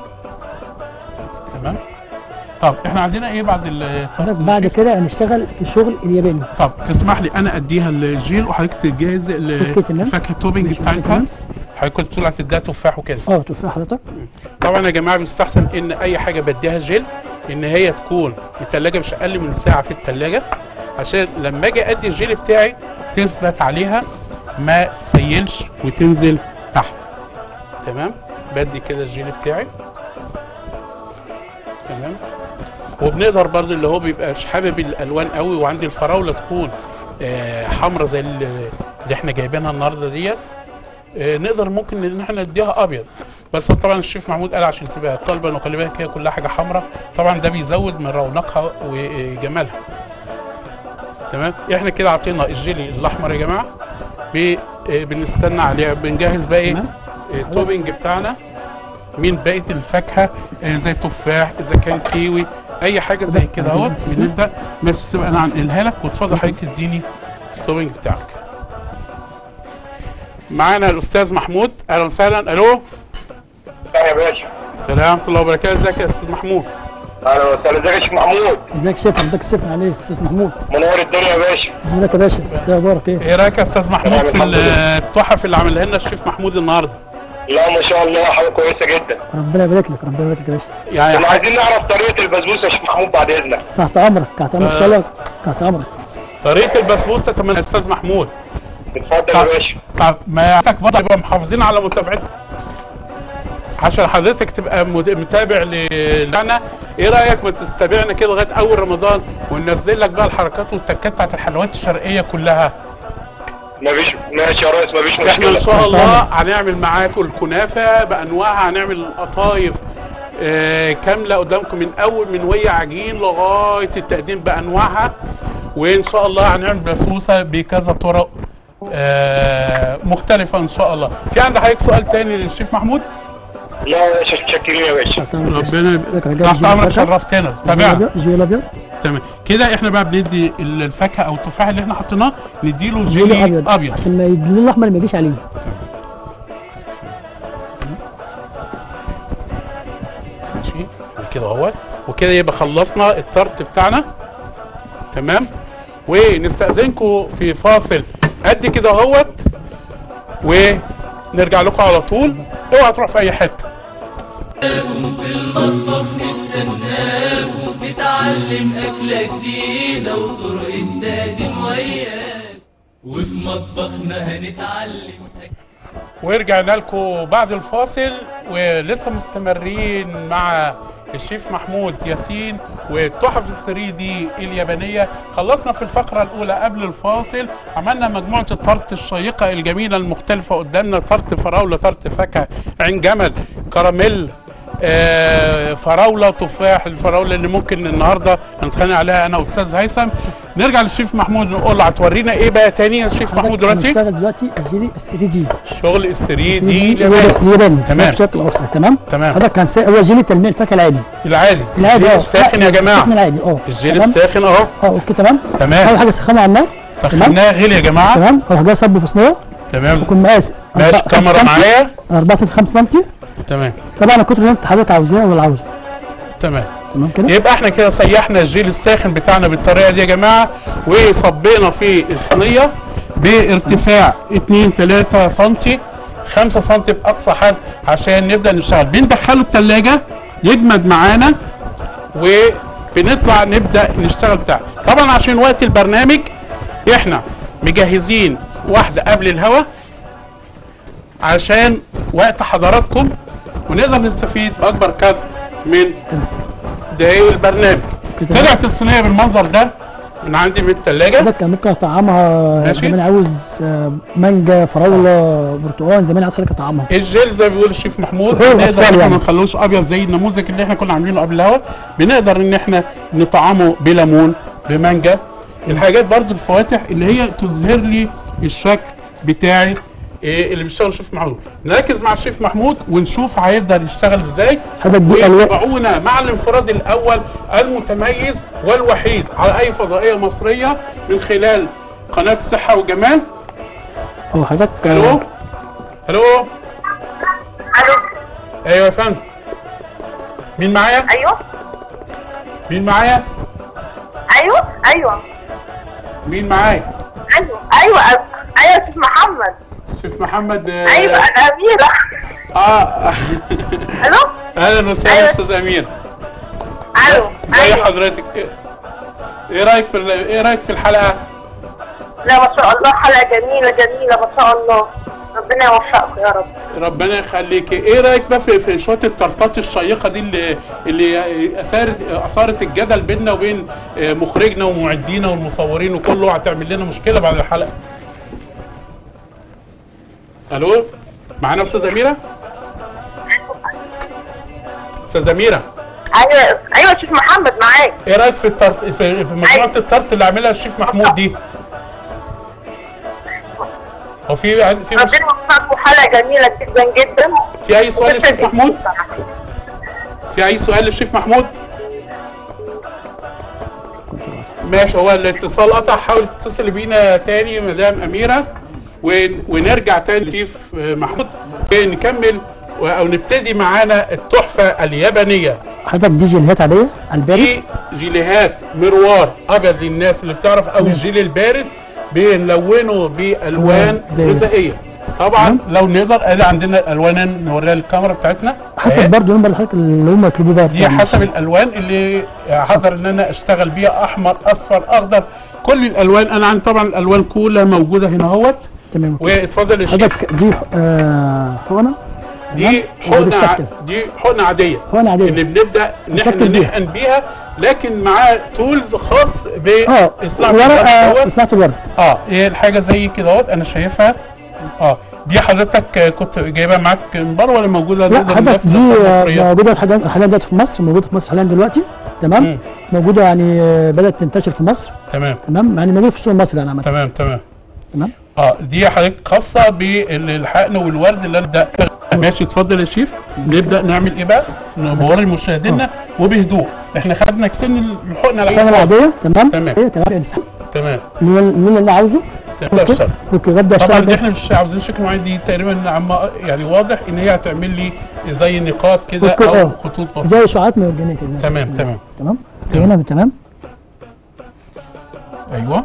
تمام طب احنا عندنا ايه بعد ال حضرتك بعد كده هنشتغل في الشغل الياباني طب تسمح لي انا اديها الجيل وحضرتك تجهز ال- اوكي، تمام. الفاكهه التوبنج ماشي، بتاعتها تمام. حضرتك كنت بتقول هتديها تفاح وكده اه تفاح حضرتك طبعا يا جماعه بيستحسن ان اي حاجه بديها جيل ان هي تكون الثلاجه مش اقل من ساعه في الثلاجه عشان لما اجي ادي الجيل بتاعي تثبت عليها ما تسيلش وتنزل تحت تمام بدي كده الجيل بتاعي تمام وبنقدر برضو اللي هو بيبقاش حابب الالوان قوي وعندي الفراوله تكون آه حمرا زي اللي اللي احنا جايبينها النهارده ديت آه، نقدر ممكن ان احنا نديها ابيض بس طبعا الشيف محمود قال عشان تبقى طالبه وخلي بالك هي كلها حاجه حمراء طبعا ده بيزود من رونقها وجمالها تمام احنا كده عطينا الجيلي الاحمر يا جماعه بي- آه، بنستنى عليه بنجهز بقى ايه تمام. آه، التوبنج بتاعنا من بقيه الفاكهه آه، زي تفاح اذا كان كيوي اي حاجه زي كده اهوت بنبدا بس تبقى انا هنقلها لك وتفضل حضرتك تديني التوبنج بتاعك معانا الاستاذ محمود اهلا وسهلا الو يا باشا السلام ورحمه الله وبركاته ازيك يا استاذ محمود اهلا وسهلا ازيك يا شيخ محمود ازيك يا شيخ ازيك يا شيخ عليك استاذ محمود منور الدنيا يا باشا ازيك يا باشا ايه اخبارك ايه ايه رايك يا استاذ محمود في الحمد لله. التحف اللي عملها لنا الشيف محمود النهارده لا ما شاء الله حاجه كويسه جدا ربنا يبارك لك ربنا يبارك لك يا باشا يعني كنا عايزين نعرف طريقه البسبوسه يا شيخ محمود بعد اذنك تحت امرك تحت امرك ان شاء الله تحت امرك طريقه البسبوسه تمام يا استاذ محمود اتفضل يا باشا طب ما يعرفك برضه يبقى محافظين على متابعتنا عشان حضرتك تبقى مت- متابع لنا ايه رايك ما تتابعنا كده لغايه اول رمضان وننزل لك بقى الحركات والتكات بتاعت الحلويات الشرقيه كلها مفيش ماشي يا ريس مفيش احنا ان مشكله شاء الله هنعمل معاكم الكنافه بانواعها هنعمل القطايف آه كامله قدامكم من اول من وهي عجين لغايه التقديم بانواعها وان شاء الله هنعمل بسبوسه بكذا طرق آه مختلفه ان شاء الله في عند حضرتك سؤال تاني للشيف محمود لا يا باشا متشكرين يا باشا تحت امرك يا باشا. ربنا ازيك يا يبقى- رجال تحت الجيل امرك الأبيض؟ شرفتنا الجيل تابعنا الأبيض- الجيل الابيض تمام كده احنا بقى بندي الفاكهه او التفاح اللي احنا حطيناه نديله جيلي جيلي ابيض ابيض عشان ما اللون الاحمر ما يجيش عليه ماشي كده اهوت وكده يبقى خلصنا الطرت بتاعنا تمام ونستأذنكم في فاصل قد كده اهوت ونرجع لكم على طول اوعى تروح في اي حته في المطبخ نستناكم نتعلم أكلة جديدة وطرق التقديم وياك وفي مطبخنا هنتعلم ورجعنا لكم بعد الفاصل ولسه مستمرين مع الشيف محمود ياسين والتحف الثري دي اليابانيه خلصنا في الفقره الاولى قبل الفاصل عملنا مجموعه الطرت الشيقه الجميله المختلفه قدامنا طرت فراوله طرت فاكهه عين جمل كراميل آه، فراوله تفاح الفراوله اللي ممكن النهارده هنتخانق عليها انا واستاذ هيثم نرجع للشيف محمود نقول له هتورينا ايه بقى تاني يا شيف محمود حضرتك راسي هنشتغل دلوقتي الجيلي ال 3 دي شغل الثري 3 دي دي الياباني الياباني تمام. بشكل اوسع تمام تمام. حضرتك كان سا- هو جيلي تلميع الفاكهه العادي العادي العادي الجيل اه الساخن يا لا، جماعه الساخن العادي اه الجيل تمام؟ الساخن اهو اه اوكي تمام تمام. اول حاجه سخنه على النار سخناه غلي يا جماعه تمام اروح جاي صب في صينيه تمام يكون مقاس ماشي أربعة- كاميرا خمسة سنتي، معايا 4 سم 5 سم تمام طبعا القطر اللي انت حضرتك عاوزاه ولا عاوزه تمام تمام كده يبقى احنا كده سيحنا الجيل الساخن بتاعنا بالطريقه دي يا جماعه وصبينا في الصينيه بارتفاع 2 3 سم 5 سم باقصى حد عشان نبدا نشتغل بندخله الثلاجه يجمد معانا وبنطلع نبدا نشتغل بتاع طبعا عشان وقت البرنامج احنا مجهزين واحده قبل الهوا عشان وقت حضراتكم ونقدر نستفيد اكبر قدر من دقايق البرنامج كده. طلعت الصينيه بالمنظر ده من عندي من الثلاجه حضرتك كان ممكن اطعمها ماشي. زي ما انا عاوز آه، مانجا فراوله برتقال زي ما انا عاوز حضرتك اطعمها الجيل زي ما بيقول الشيف محمود هو نقدر الأطفال ان احنا يعني. ما نخلوش ابيض زي النموذج اللي احنا كنا عاملينه قبل الهوا بنقدر ان احنا نطعمه بليمون بمانجا الحاجات برضو الفواتح اللي هي تظهر لي الشكل بتاعي إيه اللي بيشتغل الشيف محمود نركز مع الشيف محمود ونشوف هيقدر يشتغل ازاي حضرتك دي الوان ويتابعونا مع الانفراد الاول المتميز والوحيد على اي فضائيه مصريه من خلال قناه الصحه والجمال هو حضرتك الو آه، الو الو ايوه يا فندم مين معايا ايوه مين معايا ايوه ايوه مين معايا ايوه ايوه ايوه يا استاذ محمد شيف محمد آه، ايوه انا اميره اه الو اهلا وسهلا أيوة. استاذ امير الو زي ايوه حضرتك إيه- ايه رايك في ال- ايه رايك في الحلقه لا ما شاء الله حلقه جميله جميله ما شاء الله ربنا يوفقكم يا رب ربنا يخليك ايه رايك بقى في, في شويه الترطات الشيقه دي اللي اللي اثارت اثارت الجدل بيننا وبين آه، مخرجنا ومعدينا والمصورين وكله هتعمل لنا مشكله بعد الحلقه الو معانا استاذ اميره استاذه اميره ايوه ايوه شيخ محمد معاك ايه رايك في الترت في, في مجموعه الترت اللي عاملها الشيف محمود دي هو في في مش... ربنا يوفقكم حلقه جميله جدا جدا في اي سؤال للشيف محمود في اي سؤال للشيف محمود ماشي هو الاتصال قطع حاول تتصل بينا تاني مدام اميره ون- ونرجع تاني للشيف محمود ونكمل و- او نبتدي معانا التحفه اليابانيه حضرتك دي جيليهات عاديه على البارد دي جيليهات مروار ابيض للناس اللي بتعرف او الجيل البارد بنلونه بالوان زي- غذائيه طبعا لو نقدر ادي عندنا الالوان نوريها للكاميرا بتاعتنا حسب أهي. برضه نمبر الحضرتك اللي هم يطلبوه بقى دي حسب الالوان اللي هقدر ان انا اشتغل بيها احمر اصفر اخضر كل الالوان انا عندي طبعا الالوان كلها موجوده هنا اهوت تمام أوكي. واتفضل يا شيخ حضرتك دي آه حقنه دي تمام؟ حقنه ع- وبتشكل. دي حقنه عاديه حقنه عاديه اللي بنبدا ان نشكل احنا بيها. نحقن بيها لكن معاه تولز خاص اه باصلاح ورقه الورد صناعه الورد اه هي الحاجه زي كده اهوت انا شايفها اه دي حضرتك آه، كنت جايبها معاك من بره ولا موجوده لا نقدر حضرتك نلاقيها في دي الأسواق آه، المصرية؟ موجوده حاليا حاليا دلوقتي في مصر موجوده في مصر حاليا دلوقتي تمام مم. موجوده يعني آه، بدات تنتشر في مصر تمام تمام يعني موجوده في السوق المصري يعني عامه تمام تمام تمام اه دي حضرتك خاصه بالحقن والورد اللي انا ابدا ماشي اتفضل يا شيف نبدا نعمل ايه بقى؟ نوري مشاهدينا وبهدوء احنا خدنا سن الحقنه الحقنه العاديه العاديه تمام تمام. ايه تمام الإنسان. تمام اللون اللون اللي انا عاوزه تمام اوكي اشتغل. اوكي ببدا طبعا اشتغل دي احنا مش عاوزين شكل معين دي تقريبا عم يعني واضح ان هي هتعمل لي زي نقاط كده أوكي، او اه. خطوط بسيطه زي شعاعات مرجانيه كده تمام تمام تمام تمام. هنا تمام ايوه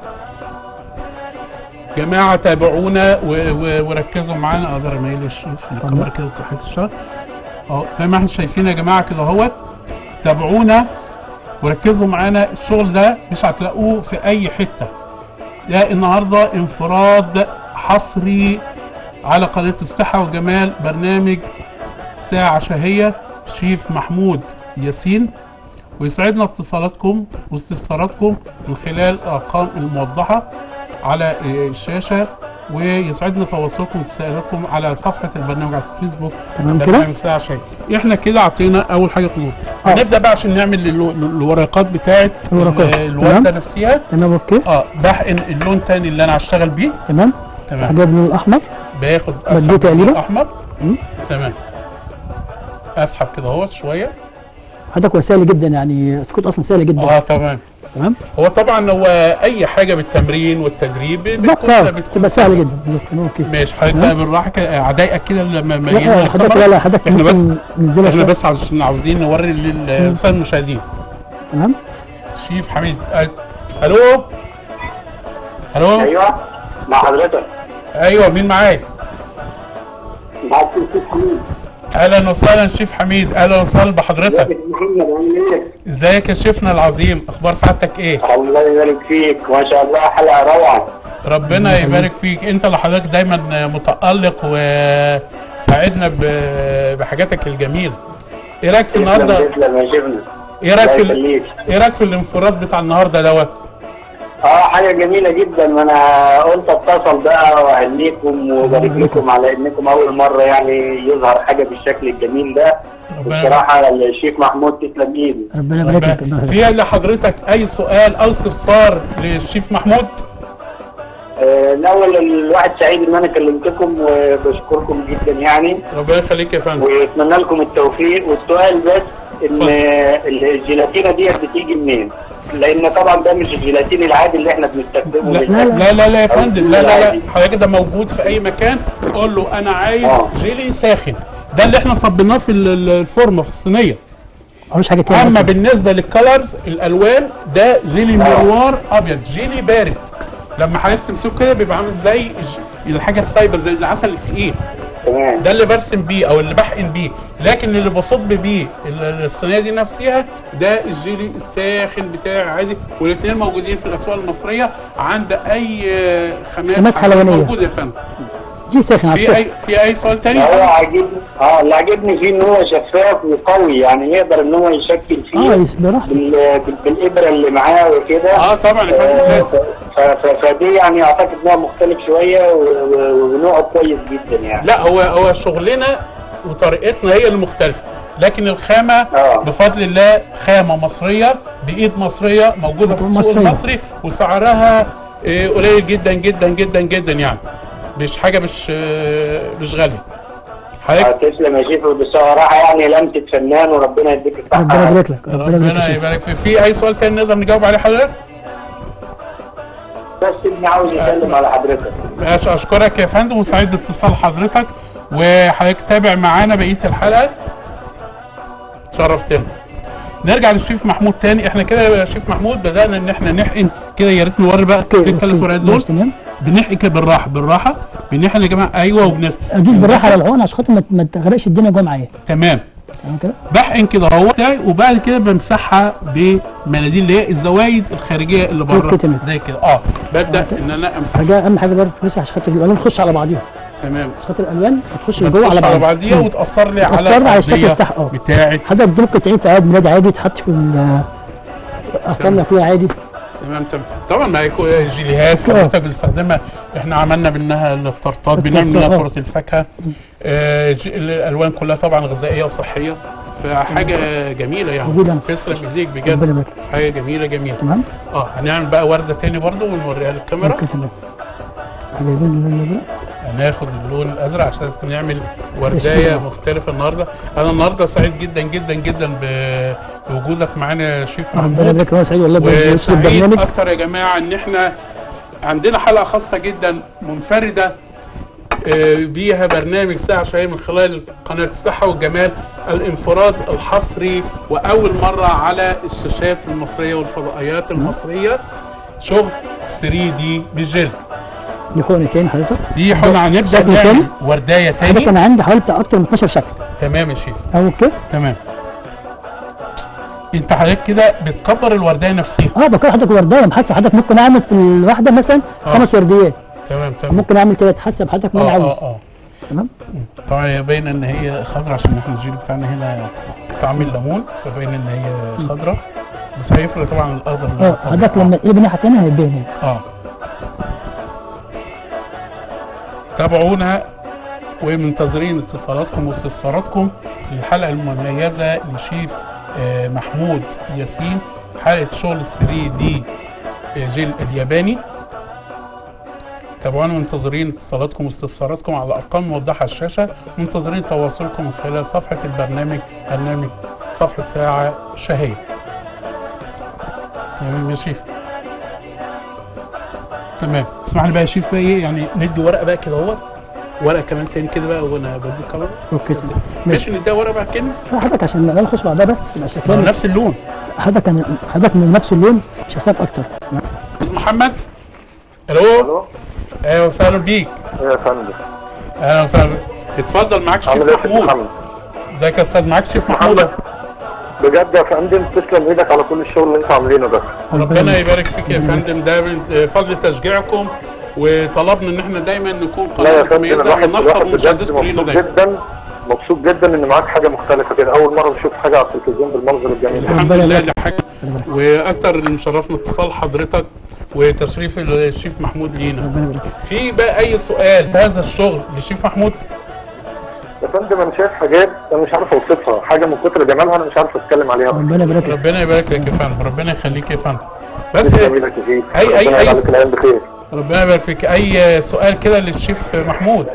جماعة تابعونا و... و... وركزوا معانا اقدر اميل الشيف الكاميرا كده تحت الشر اه زي ما احنا شايفين يا جماعة كده اهوت تابعونا وركزوا معانا الشغل ده مش هتلاقوه في اي حتة ده النهاردة انفراد حصري على قناة الصحة والجمال برنامج ساعة شهية شيف محمود ياسين ويسعدنا اتصالاتكم واستفساراتكم من خلال الارقام الموضحه على آه، الشاشه ويسعدنا تواصلكم وتساؤلاتكم على صفحه البرنامج على الفيسبوك تمام كده؟ برنامج ساعه شيء احنا كده عطينا اول حاجه خطوط آه. نبدا بقى عشان نعمل الو- الورقات بتاعه الورقات. ال- الورده تمام. نفسها تمام اوكي اه بحقن اللون تاني اللي انا هشتغل بيه تمام تمام جايب اللون الاحمر باخد بديه اسحب تقليبة. اللون الاحمر مم. تمام اسحب كده اهوت شويه حضرتك هو سهل جدا يعني السكوت اصلا سهل جدا اه تمام تمام هو طبعا هو اي حاجه بالتمرين والتدريب بالظبط بتكون اه بتكون تبقى سهل جدا بالظبط تمام اوكي ماشي حضرتك بقى بالراحه كده اعدائك كده لما ما يجينا لا حضرتك لا لا حضرتك احنا بس ممكن ننزلها احنا شويه بس عشان عاوزين نوري للساده المشاهدين تمام شيف حميد آه، الو الو ايوه مع حضرتك ايوه مين معايا معاك الشيخ حميد اهلا وسهلا شيف حميد اهلا وسهلا بحضرتك محمد عامل ايه؟ ازيك يا شيفنا العظيم اخبار سعادتك ايه الله يبارك فيك ما شاء الله حلقه روعه ربنا يبارك فيك انت اللي حضرتك دايما متالق وساعدنا ب- بحاجاتك الجميله ايه رايك في النهارده تسلم تسلم يا شيخنا ايه رايك الله في ال- يخليك ايه رايك في الانفراد بتاع النهارده دوت اه حاجه جميله جدا ما انا قلت اتصل بقى واهنيكم وبارك لكم على انكم اول مره يعني يظهر حاجه بالشكل الجميل ده ربنا بصراحه الشيخ محمود تسلم ايده ربنا يبارك لك ربنا يبارك في لحضرتك اي سؤال او استفسار للشيف محمود آه، الاول الواحد سعيد ان انا كلمتكم وبشكركم جدا يعني ربنا يخليك يا فندم واتمنى لكم التوفيق والسؤال بس ان اتفضل. الجيلاتينه ديت بتيجي منين؟ لان طبعا ده مش الجيلاتين العادي اللي احنا بنستخدمه لا للأكل. لا لا لا يا أو فندم لا لا لا العادي. حضرتك ده موجود في اي مكان قول له انا عايز آه. جيلي ساخن ده اللي احنا صبيناه في ال- ال- الفرن في الصينيه ملوش حاجه تانية اما أصلاً. بالنسبه للكالرز الالوان ده جيلي مروار ابيض جيلي بارد لما حضرتك تمسكه كده بيبقى عامل زي الج- الحاجه السايبر زي العسل التقيل تمام ده اللي برسم بيه او اللي بحقن بيه لكن اللي بصب بيه ال- الصينيه دي نفسها ده الجيلي الساخن بتاعي عادي والاثنين موجودين في الاسواق المصريه عند اي خامات خامات حلوانية. موجود يا فندم جي ساخن على في السخن اي في اي سؤال تاني هو عاجبني اه اللي عاجبني فيه ان هو شفاف وقوي يعني يقدر ان هو يشكل فيه اه يس- براحته بال- بال- بالابره اللي معاه وكده اه طبعا يا فندم آه، لازم ف- ف- فدي يعني اعتقد نوع مختلف شويه و- و- ونوعه كويس جدا يعني لا هو هو شغلنا وطريقتنا هي المختلفه لكن الخامه آه. بفضل الله خامه مصريه بايد مصريه موجوده في السوق مصرية. المصري وسعرها آه، قليل جدا جدا جدا جدا يعني مش حاجه مش آه، مش غاليه آه، حضرتك تسلم يا شيخ بصراحه يعني لمسه فنان وربنا يديك الصحه ربنا يبارك لك ربنا يبارك لك يا ربنا شيخ. يبارك في في اي سؤال تاني نقدر نجاوب عليه حضرتك بس ابني عاوز يسلم على حضرتك أش- اشكرك يا فندم وسعيد باتصال حضرتك وحضرتك تابع معانا بقيه الحلقه شرفتنا نرجع للشيف محمود تاني احنا كده يا شيف محمود بدانا ان احنا نحقن كده يا ريت نوري بقى أوكي، الثلاث أوكي. ورقات دول ماشي، تمام بنحقن كده بالراحه بالراحه بنحقن يا جماعه ايوه وبنس ادوس بالراحه على العون عشان خاطر ما- ما تغرقش الدنيا جوه معايا تمام تمام كده بحقن كده اهو بتاعي وبعد كده بمسحها بمناديل اللي هي الزوايد الخارجيه اللي بره أوكي، تمام. زي كده اه ببدا ان انا امسحها حاجه اهم حاجه برضه تمسح عشان خاطر الالوان تخش على بعضيها تمام عشان خاطر الالوان تخش ما جوه تخش على على بعضها بعضيها مم. وتاثر لي على تأثر على الشكل الأرضية بتاعها، اه. بتاعت حضرتك دي ممكن تعين في عيد ميلاد عادي تحط في ال اطلع فيها عادي تمام تمام طبعا ما يكون جيليهات اه. حضرتك بنستخدمها احنا عملنا منها التورتات بنعمل منها التورتات، اه. كرة الفاكهة آه، ج- الالوان كلها طبعا غذائية وصحية فحاجة جميلة يعني موجودة. تسلم ايديك ربنا بجد يبارك لك. حاجة جميلة جميلة تمام اه هنعمل بقى وردة تاني برضو ونوريها للكاميرا اوكي تمام جايبين اللون الازرق هناخد اللون الازرق عشان نعمل وردايه الله. مختلفه النهارده انا النهارده سعيد جدا جدا جدا ب- بوجودك معانا يا شيف ربنا محمود يبارك لك وانا سعيد والله بوصول وسعيد البرنامج اكتر يا جماعه ان احنا عندنا حلقه خاصه جدا منفرده آه، بيها برنامج ساعة شهية من خلال قناة الصحة والجمال الانفراد الحصري وأول مرة على الشاشات المصرية والفضائيات المصرية شغل 3 دي بالجلد دي حقنتين حضرتك دي احنا هنبدأ شكل نعمل تاني؟ ورداية حضرتك تاني انا عندي حوالي بتاع اكتر من 12 شكل تمام يا شيخ اهو اوكي تمام انت حضرتك كده بتكبر الوردايه نفسها اه بكره حضرتك ورديه محسب حضرتك ممكن اعمل في الواحده مثلا اه. خمس ورديات تمام تمام ممكن اعمل كده تحسب حضرتك ما انا اه عاوز اه اه تمام طبعا هي باينه ان هي خضرا عشان احنا الجيل بتاعنا هنا بطعم الليمون فباين ان هي خضرا بس هيفرق طبعا الاخضر اللي اه طبعاً. حضرتك لما تقلب الناحيه الثانيه هيبان هنا اه تابعونا ومنتظرين اتصالاتكم واستفساراتكم للحلقه المميزه لشيف آه، محمود ياسين حلقه شغل 3 دي جيل الياباني تابعونا منتظرين اتصالاتكم واستفساراتكم على الارقام الموضحه على الشاشه منتظرين تواصلكم من خلال صفحه البرنامج برنامج صفحه ساعه شهيه تمام يا شيف تمام اسمح لي بقى يا شيف بقى ايه يعني ندي ورقه بقى كده اهوت ورقه كمان تاني كده بقى وانا بدي الكاميرا اوكي تمام ماشي نديها ورقه بقى كده لا، حضرتك عشان انا نخش بعدها بس يبقى ما هو شكلنا نفس اللون حضرتك أنا- حضرتك من نفس اللون شفاف اكتر استاذ محمد الو الو اهلا وسهلا بيك ايه يا فندم اهلا وسهلا بيك اتفضل معاك شيف عامل ايه يا شيخ محمود محمد ازيك يا استاذ معاك شيف محمود محمد بجد يا فندم تسلم ايدك على كل الشغل اللي انتوا عاملينه ده ربنا يبارك فيك يا فندم ده من فضل تشجيعكم وطلبنا ان احنا دايما نكون لا يا قناه فندم متميزه الواحد وننصر الواحد بجد مشاهدتكم لينا مبسوط دايما جدا مبسوط جدا ان معاك حاجه مختلفه كده اول مره بشوف حاجه على التلفزيون بالمنظر الجميل ده الحمد ربنا لله يبارك دي حاجه واكتر اللي مشرفنا اتصال حضرتك وتشريف الشيف محمود لينا ربنا يبارك في بقى اي سؤال في هذا الشغل للشيف محمود يا فندم انا شايف حاجات انا مش عارف اوصفها حاجه من كتر جمالها انا مش عارف اتكلم عليها ربنا يبارك لك ربنا يبارك لك يا فندم ربنا يخليك يا فندم بس تسلم ايدك يا شيخ أي- أي- ربنا أي- يجعلك الايام بخير ربنا يبارك فيك اي سؤال كده للشيف محمود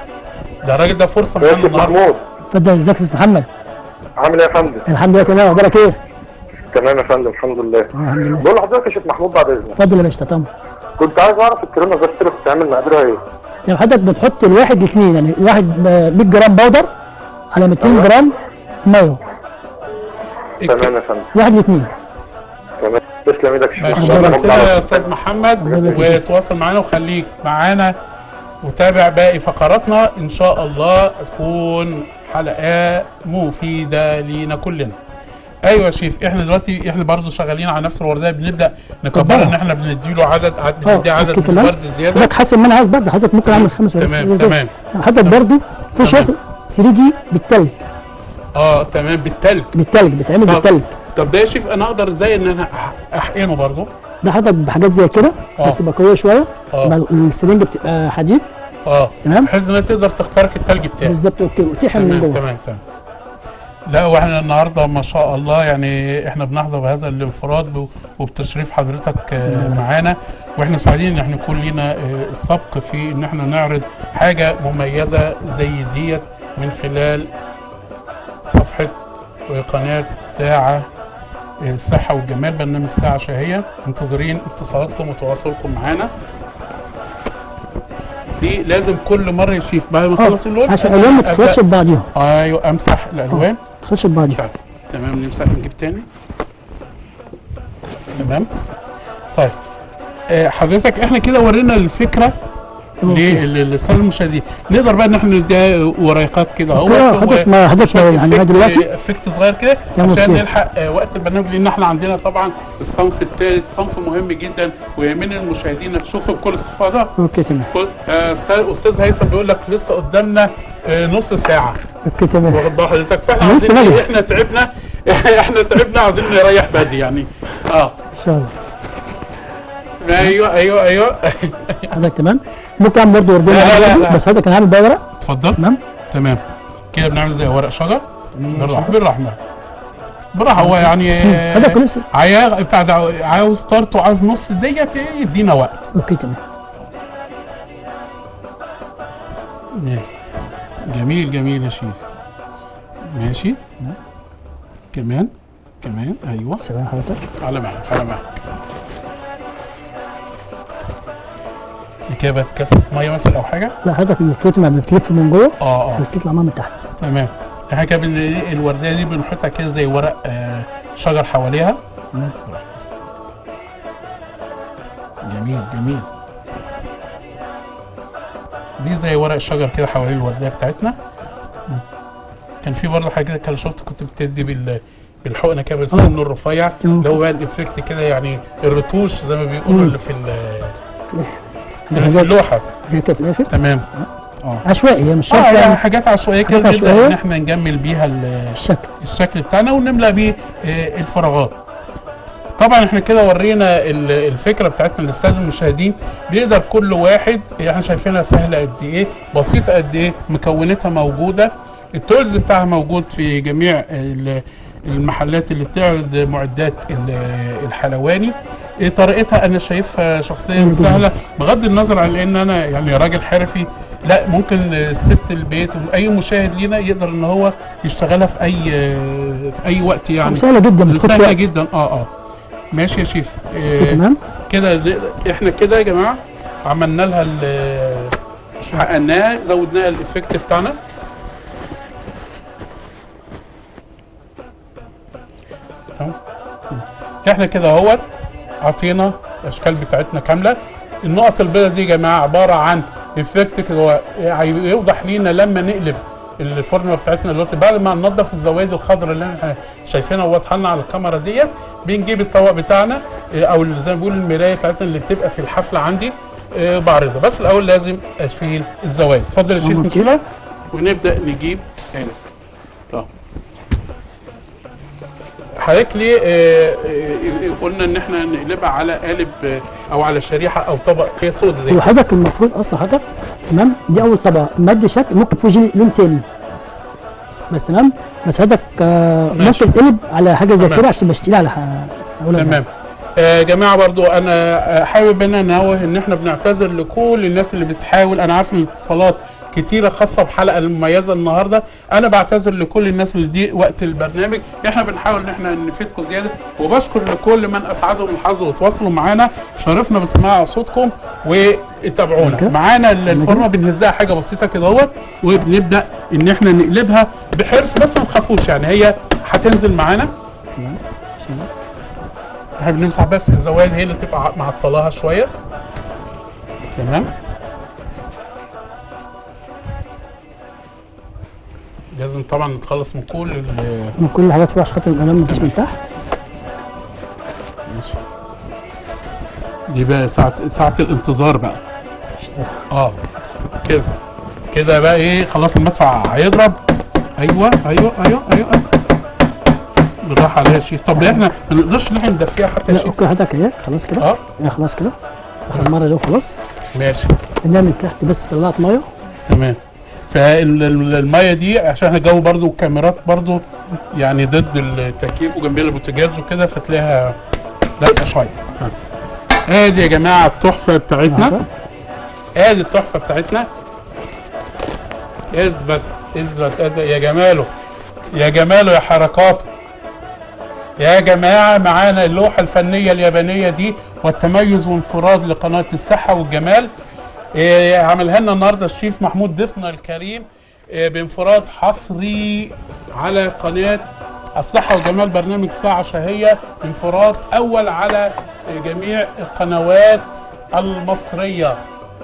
ده الراجل ده فرصه يا معانا شيخ النهارده محمود اتفضل ازيك يا استاذ محمد عامل ايه يا فندم الحمد لله تمام اخبارك ايه؟ تمام يا فندم الحمد لله الحمد لله بقول لحضرتك يا شيخ محمود بعد اذنك اتفضل يا باشا طبعا كنت عايز اعرف الكريمه الزفير بتتعمل مقاديرها ايه يعني حضرتك بتحط الواحد لاثنين يعني واحد آه، 100 جرام باودر على 200 جرام ميه تمام يا فندم واحد لاثنين تمام تسلم ايدك يا شيخ ماشي محمود. شرفتنا يا استاذ محمد يبارك فيك. وتواصل معانا وخليك معانا وتابع باقي فقراتنا ان شاء الله تكون حلقه مفيده لينا كلنا ايوه يا شيف احنا دلوقتي احنا برضه شغالين على نفس الورديه بنبدا نكبر كبرها. ان احنا بنديله عدد عدد اه بندي عدد اوكي من تمام الورد زياده حضرتك حاسب ما انا عايز برضه حضرتك ممكن اعمل خمس ولا تمام، ست. تمام. حضرتك برضه في شغل 3 دي بالتلج اه تمام بالتلج بالتلج بيتعمل طب- بالتلج طب ده يا شيف انا اقدر ازاي ان انا أح- احقنه برضه ده حضرتك بحاجات زي كده اه. بس تبقى قويه شويه اه. يبقى السرنج بتبقى حديد اه تمام. بحيث انها تقدر تخترق التلج بتاعي بالظبط اوكي وتحم من تمام جوه تمام تمام لا واحنا النهارده ما شاء الله يعني احنا بنحظى بهذا الانفراد ب- وبتشريف حضرتك آه، معانا واحنا سعيدين ان احنا يكون لينا آه، السبق في ان احنا نعرض حاجه مميزه زي ديت من خلال صفحه وقناه ساعه آه، الصحه والجمال برنامج ساعه شهيه منتظرين اتصالاتكم وتواصلكم معانا دي لازم كل مره يشيف بعد ما اه نخلص اللون عشان الالوان ما أبدأ- تدخلش ببعضيها ايوه امسح الالوان ما تدخلش ببعضيها طيب تمام نمسح نجيب تاني تمام طيب آه، حضرتك احنا كده ورينا الفكره تمام. للساده المشاهدين نقدر بقى ان احنا نديها وريقات كده اهو كده حضرتك ما حضرتك يعني دلوقتي افكت صغير كده تمام عشان كده. نلحق آه، وقت البرنامج لان احنا عندنا طبعا الصنف الثالث صنف مهم جدا ويهمنا المشاهدين تشوفه بكل استفاضه اوكي تمام كل- آه، استاذ استاذ هيثم بيقول لك لسه قدامنا آه، نص ساعه اوكي تمام واخد بال حضرتك فاحنا لسه عايزين بدري. احنا تعبنا احنا تعبنا عايزين نريح بدري يعني اه ان شاء الله ايوه ايوه ايوه حضرتك تمام ممكن اعمل برضه وردين لا، لا، لا، عادي، لا. بس حضرتك انا هعمل بقى ورق اتفضل تمام تمام كده بنعمل زي ورق شجر بالراحه بالرحمه بالراحه هو يعني آه، حضرتك لسه عيا بتاع ده عاوز طرط وعاوز نص ديت إيه، يدينا وقت اوكي تمام ماشي جميل جميل يا شيخ ماشي كمان كمان ايوه سلام حضرتك على معك على معك كده بتكثف ميه مثلا او حاجه لا حضرتك الخيط ما بتلف من جوه اه اه بتطلع معاه من تحت تمام احنا كده بن- الورديه دي بنحطها كده زي ورق آه شجر حواليها تمام. جميل جميل دي زي ورق الشجر كده حوالين الورديه بتاعتنا مم. كان في برضه حاجه كده كان شفت كنت بتدي بال بالحقنه كده بالسن الرفيع اللي هو بقى الافكت كده يعني الرتوش زي ما بيقولوا اللي في ال- اللي في اللوحه هي كده في الاخر تمام اه عشوائي هي مش اه شرط يعني يعني حاجات عشوائيه كده حاجات نبدا عشوائية. ان احنا نجمل بيها ال- الشكل الشكل بتاعنا ونملى بيه آه، الفراغات طبعا احنا كده ورينا ال- الفكره بتاعتنا للساده المشاهدين بيقدر كل واحد احنا شايفينها سهله قد ايه بسيطه قد ايه مكوناتها موجوده التولز بتاعها موجود في جميع ال- المحلات اللي بتعرض معدات ال- الحلواني إيه طريقتها انا شايفها شخصيا سهلة جداً. سهله بغض النظر عن ان انا يعني راجل حرفي لا ممكن آه، ست البيت اي مشاهد لينا يقدر ان هو يشتغلها في اي آه، في اي وقت يعني سهله جدا ما تاخدش سهله وقت جدا اه اه ماشي يا شيف اوكي آه تمام كده ل- احنا كده يا جماعه عملنا لها ال- حققناها زودنا الافكت بتاعنا تمام احنا كده اهوت عطينا الاشكال بتاعتنا كامله النقط البيضاء دي يا جماعه عباره عن افكت كده هو يوضح لينا لما نقلب الفورمه بتاعتنا دلوقتي بعد ما ننضف الزوايد الخضراء اللي احنا شايفينها واضحه لنا على الكاميرا ديت بنجيب الطبق بتاعنا اه، او اللي زي ما بقول المرايه بتاعتنا اللي بتبقى في الحفله عندي اه، بعرضها بس الاول لازم اشيل الزوايد اتفضل يا شيخ ممكن. نشيلها ونبدا نجيب هنا طب حضرتك ليه آه، آه، قلنا ان احنا نقلبها على قالب آه، او على شريحه او طبق فيها صودا زي هو كده حضرتك المفروض اصلا حضرتك تمام دي اول طبقه مد شكل ممكن فيه جيل- لون تاني بس تمام بس حضرتك آه، ماشي. ممكن قلب على حاجه زي تمام. كده عشان بشتغل على ح- أقولها تمام آه، يا جماعه برضو انا آه، حابب ان انا انوه ان احنا بنعتذر لكل الناس اللي بتحاول انا عارف ان الاتصالات كتيره خاصه بحلقه المميزه النهارده انا بعتذر لكل الناس اللي دي وقت البرنامج احنا بنحاول ان احنا نفيدكم زياده وبشكر لكل من اسعدهم الحظ وتواصلوا معانا شرفنا بسماع صوتكم وتابعونا أوكي. معانا ال- الفورمه بنهزها حاجه بسيطه كده اهوت وبنبدا ان احنا نقلبها بحرص بس ما تخافوش يعني هي هتنزل معانا احنا بنمسح بس الزوايد هي اللي تبقى معطلاها شويه تمام لازم طبعا نتخلص من كل ال- من كل الحاجات فوق عشان خاطر القلم ما تجيش من تحت ماشي. دي بقى ساعة ساعة الانتظار بقى اه كده كده بقى ايه خلاص المدفع هيضرب ايوه ايوه ايوه ايوه بالراحة عليها يا شيخ طب ليه احنا ما نقدرش ان احنا ندفيها حتى يا لا شيخ اوكي حضرتك اهي خلاص كده اه اهي خلاص كده اخر مره دي خلاص ماشي نعمل تحت بس طلعت ميه تمام فالميه دي عشان احنا الجو برضو الكاميرات برضو يعني ضد التكييف وجنبنا البوتاجاز وكده فتلاقيها لازقه شويه بس ادي يا جماعه التحفه بتاعتنا ادي التحفه بتاعتنا اثبت اثبت ادي يا جماله يا جماله يا حركاته يا جماعة معانا اللوحة الفنية اليابانية دي والتميز وانفراد لقناة الصحة والجمال إيه عملها لنا النهاردة الشيف محمود ضيفنا الكريم إيه بانفراد حصري على قناة الصحة والجمال برنامج ساعة شهية انفراد أول على جميع القنوات المصرية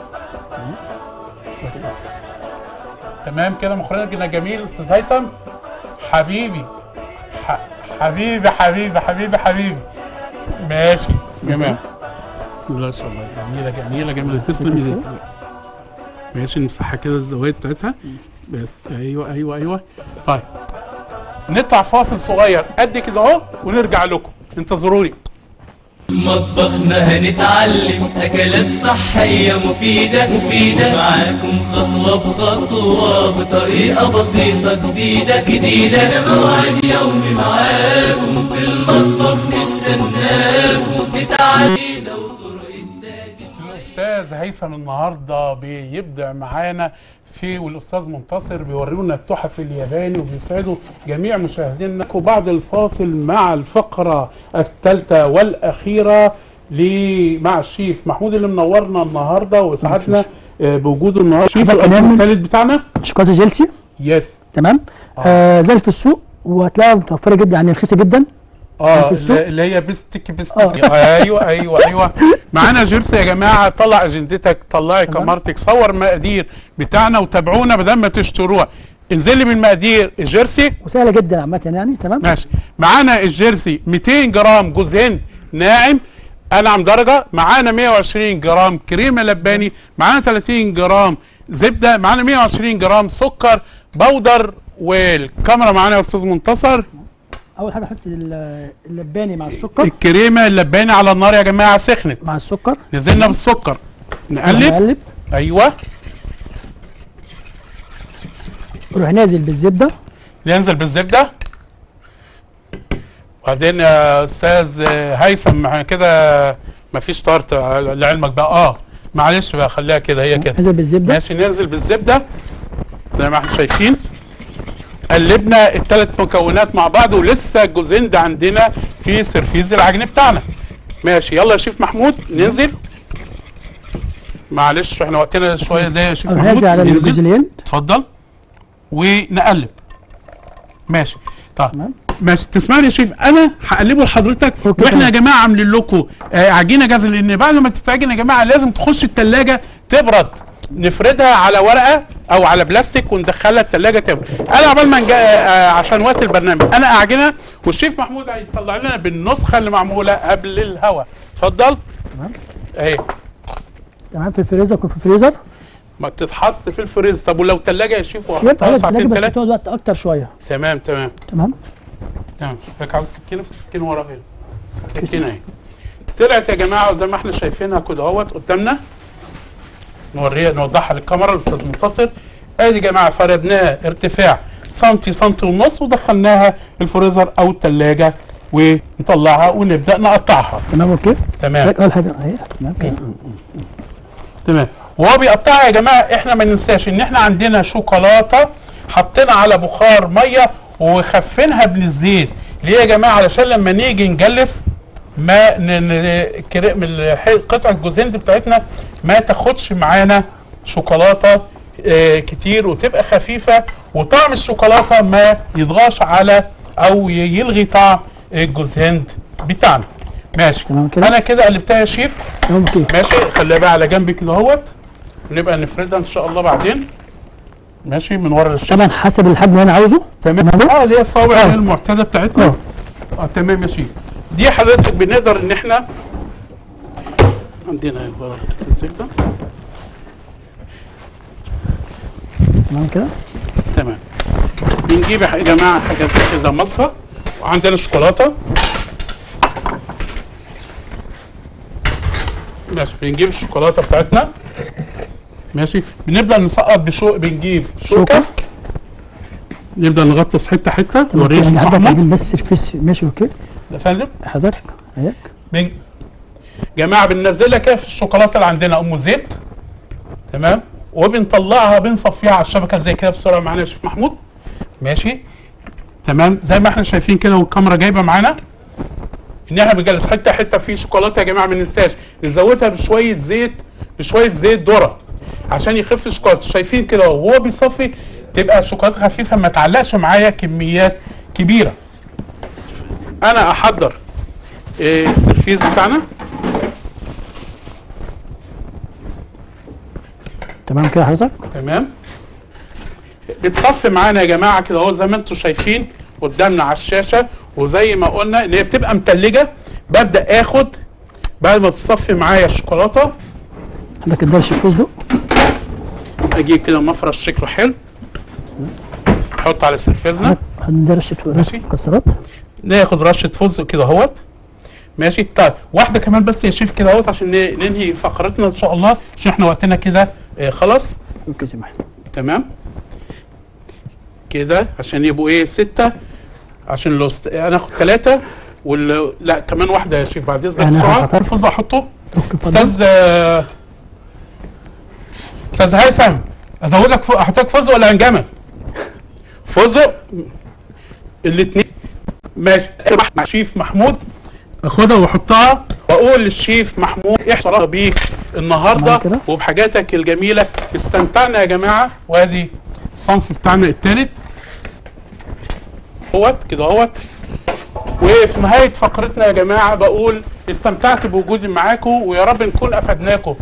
تمام كده مخرجنا جميل استاذ هيثم حبيبي ح... حبيبي حبيبي حبيبي حبيبي ماشي جماعة بسم الله ما شاء الله جميلة جميلة جميلة تسلم ايديك ماشي نمسحها كده الزوايا بتاعتها بس ايوه ايوه ايوه طيب نطلع فاصل صغير قد كده اهو ونرجع لكم انتظروني في مطبخنا هنتعلم أكلات صحية مفيدة مفيدة معاكم خطوة بخطوة بطريقة بسيطة جديدة جديدة موعد يومي معاكم في المطبخ نستناكم بتعلينا وطرق إنتاج الاستاذ هيثم النهارده بيبدع معانا في والاستاذ منتصر بيوريونا التحف الياباني وبيسعدوا جميع مشاهدينا وبعد الفاصل مع الفقره الثالثه والاخيره ل- مع الشيف محمود اللي منورنا النهارده واسعدنا آه، بوجوده النهارده شيف حضرتك الأب هنعمل- الثالث بتاعنا شوكولاته جيلسي يس تمام آه زي في السوق وهتلاقيها متوفره جدا يعني رخيصه جدا اه في السوق؟ اللي- اللي هي بستك بستك ايوه ايوه ايوه معانا جيرسي يا جماعه طلع اجندتك طلعي تمام. كاميرتك صور مقادير بتاعنا وتابعونا بدل ما تشتروها انزلي بالمقادير الجيرسي وسهله جدا عامه يعني تمام ماشي معانا الجيرسي 200 جرام جوز هند ناعم انعم درجه معانا 120 جرام كريمه لباني معانا 30 جرام زبده معانا 120 جرام سكر بودر والكاميرا معانا يا استاذ منتصر اول حاجه احط ال- اللباني مع السكر الكريمه اللباني على النار يا جماعه سخنت مع السكر نزلنا بالسكر نقلب نقلب ايوه روح نازل بالزبده ننزل بالزبده وبعدين يا استاذ هيثم مع كده مفيش طارت لعلمك بقى اه معلش بقى خليها كده هي كده نازل بالزبده ماشي ننزل بالزبده زي ما احنا شايفين قلبنا الثلاث مكونات مع بعض ولسه الجوزين ده عندنا في سرفيز العجن بتاعنا ماشي يلا يا شيف محمود ننزل معلش احنا وقتنا شويه ده يا شيف روح محمود نازل على ننزل. الجزلين اتفضل ونقلب ماشي طيب تمام. ماشي تسمعني يا شيف انا هقلبه لحضرتك أوكي، واحنا يا تمام. جماعه عاملين لكم آه عجينه جاهزه لان بعد ما تتعجن يا جماعه لازم تخش الثلاجه تبرد نفردها على ورقه او على بلاستيك وندخلها الثلاجه تبرد انا عقبال ما نجا- آه عشان وقت البرنامج انا اعجنها والشيف محمود هيطلع لنا بالنسخه اللي معموله قبل الهوا اتفضل تمام. اهي تمام في الفريزر يكون في الفريزر ما تتحط في الفريزر طب ولو ثلاجه يا شيف يبقى وحطها هي ساعتين التلاجة بس ثلاثه تقعد وقت اكتر شويه تمام تمام تمام تمام حضرتك عاوز سكينه في السكينه ورا هنا سكينه اهي طلعت يا جماعه زي ما احنا شايفينها كده اهوت قدامنا نوريها نوضحها للكاميرا الاستاذ منتصر ادي يا جماعه فردناها ارتفاع سنتي سنتي ونص ودخلناها الفريزر او الثلاجه ونطلعها ونبدا نقطعها تمام اوكي تمام حضرتك اول حاجه اهي تمام كده تمام وهو بيقطعها يا جماعه احنا ما ننساش ان احنا عندنا شوكولاته حطينا على بخار ميه وخفنها بالزيت ليه يا جماعه علشان لما نيجي نجلس ما ن- ن- كري- من الح- قطعه الجوز هند بتاعتنا ما تاخدش معانا شوكولاته آه، كتير وتبقى خفيفه وطعم الشوكولاته ما يضغاش على او ي- يلغي طعم الجوز هند بتاعنا ماشي تمام كده. انا كده قلبتها يا شيف تمام اوكي ماشي خليها بقى على جنب كده اهوت ونبقى نفردها ان شاء الله بعدين ماشي من ورا الشاشه طبعا حسب الحجم اللي انا عاوزه تمام تمام. اه اللي هي الصوابع آه. اللي هي المعتاده بتاعتنا اه اه تمام يا شيخ دي حضرتك بنقدر ان احنا عندنا ورقه الزبده تمام كده تمام بنجيب يا جماعه حاجات زي كده مصفى وعندنا الشوكولاته ماشي بنجيب الشوكولاته بتاعتنا ماشي بنبدا نسقط بشوك بنجيب شوكه شوكة. نبدا نغطس حته حته تمام نوريه يعني حضرتك محمود عايزين بس الفيس ماشي اوكي يا فندم حضرتك هيك بن... جماعه بننزلها كده في الشوكولاته اللي عندنا ام زيت تمام وبنطلعها بنصفيها على الشبكه زي كده بسرعه معانا يا شيخ محمود ماشي تمام زي ما احنا شايفين كده والكاميرا جايبه معانا ان احنا بنجلس حته حته في شوكولاته يا جماعه ما ننساش نزودها بشويه زيت بشويه زيت ذره عشان يخف الشوكولاته شايفين كده وهو بيصفي تبقى الشوكولاته خفيفه ما تعلقش معايا كميات كبيره انا احضر إيه، السرفيز بتاعنا تمام كده حضرتك تمام بتصفي معانا يا جماعه كده اهو زي ما انتم شايفين قدامنا على الشاشه وزي ما قلنا ان هي بتبقى متلجه ببدا اخد بعد ما تصفي معايا الشوكولاته حضرتك الدرش الفستق اجيب كده مفرش شكله حلو احط على سرفيزنا حضرتك هندرش ماشي. مكسرات ناخد رشه فستق كده اهوت ماشي طيب واحده كمان بس يا شيف كده اهوت عشان ن- ننهي فقرتنا ان شاء الله عشان احنا وقتنا كده آه، خلاص اوكي تمام تمام كده عشان يبقوا ايه ستة عشان لو است... انا اخد ثلاثة وال... لا كمان واحدة يا شيخ بعد اذنك يعني بسرعة هحطها؟ فوز احطه اوكي اتفضل استاذ آه، استاذ هيثم ازود لك فوق احط لك فوز ولا انجمل فوزه الاثنين ماشي مع شيف محمود اخدها واحطها واقول للشيف محمود احنا بيك النهارده تمام كده. وبحاجاتك الجميله استمتعنا يا جماعه وادي الصنف بتاعنا الثالث اهوت كده اهوت وفي نهايه فقرتنا يا جماعه بقول استمتعت بوجودي معاكم ويا رب نكون افدناكم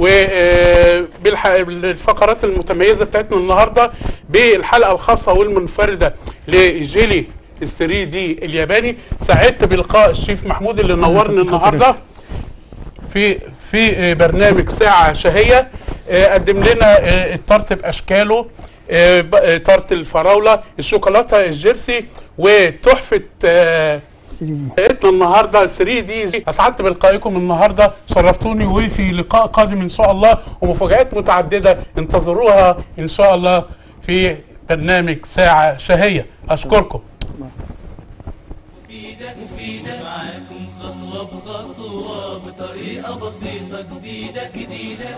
وبالفقرات المتميزه بتاعتنا النهارده بالحلقه الخاصه والمنفرده لجيلي ال 3 دي الياباني سعدت بلقاء الشيف محمود اللي نورني النهارده في في برنامج ساعة شهية آه، قدم لنا آه، التارت بأشكاله آه، ب- آه، تارت الفراولة الشوكولاتة الجيرسي وتحفة آه، سيري دي حلقتنا النهارده 3 دي اسعدت بلقائكم النهارده شرفتوني وفي لقاء قادم ان شاء الله ومفاجآت متعدده انتظروها ان شاء الله في برنامج ساعة شهية اشكركم مفيدة مفيدة معاكم خطوة بخطوة بطريقة بسيطة جديدة جديدة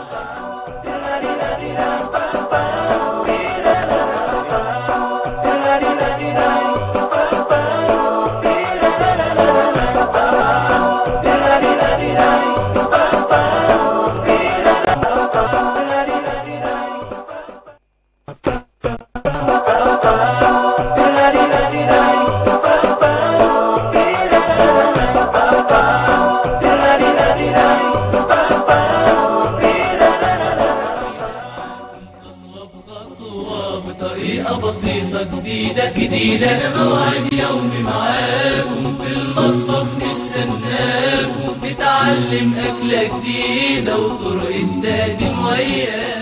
خطوة بخطوة بطريقة بسيطة جديدة جديدة موعد يومي معاكم في المطبخ نستناكم نتعلم أكلة جديدة وطرق التقديم وياكم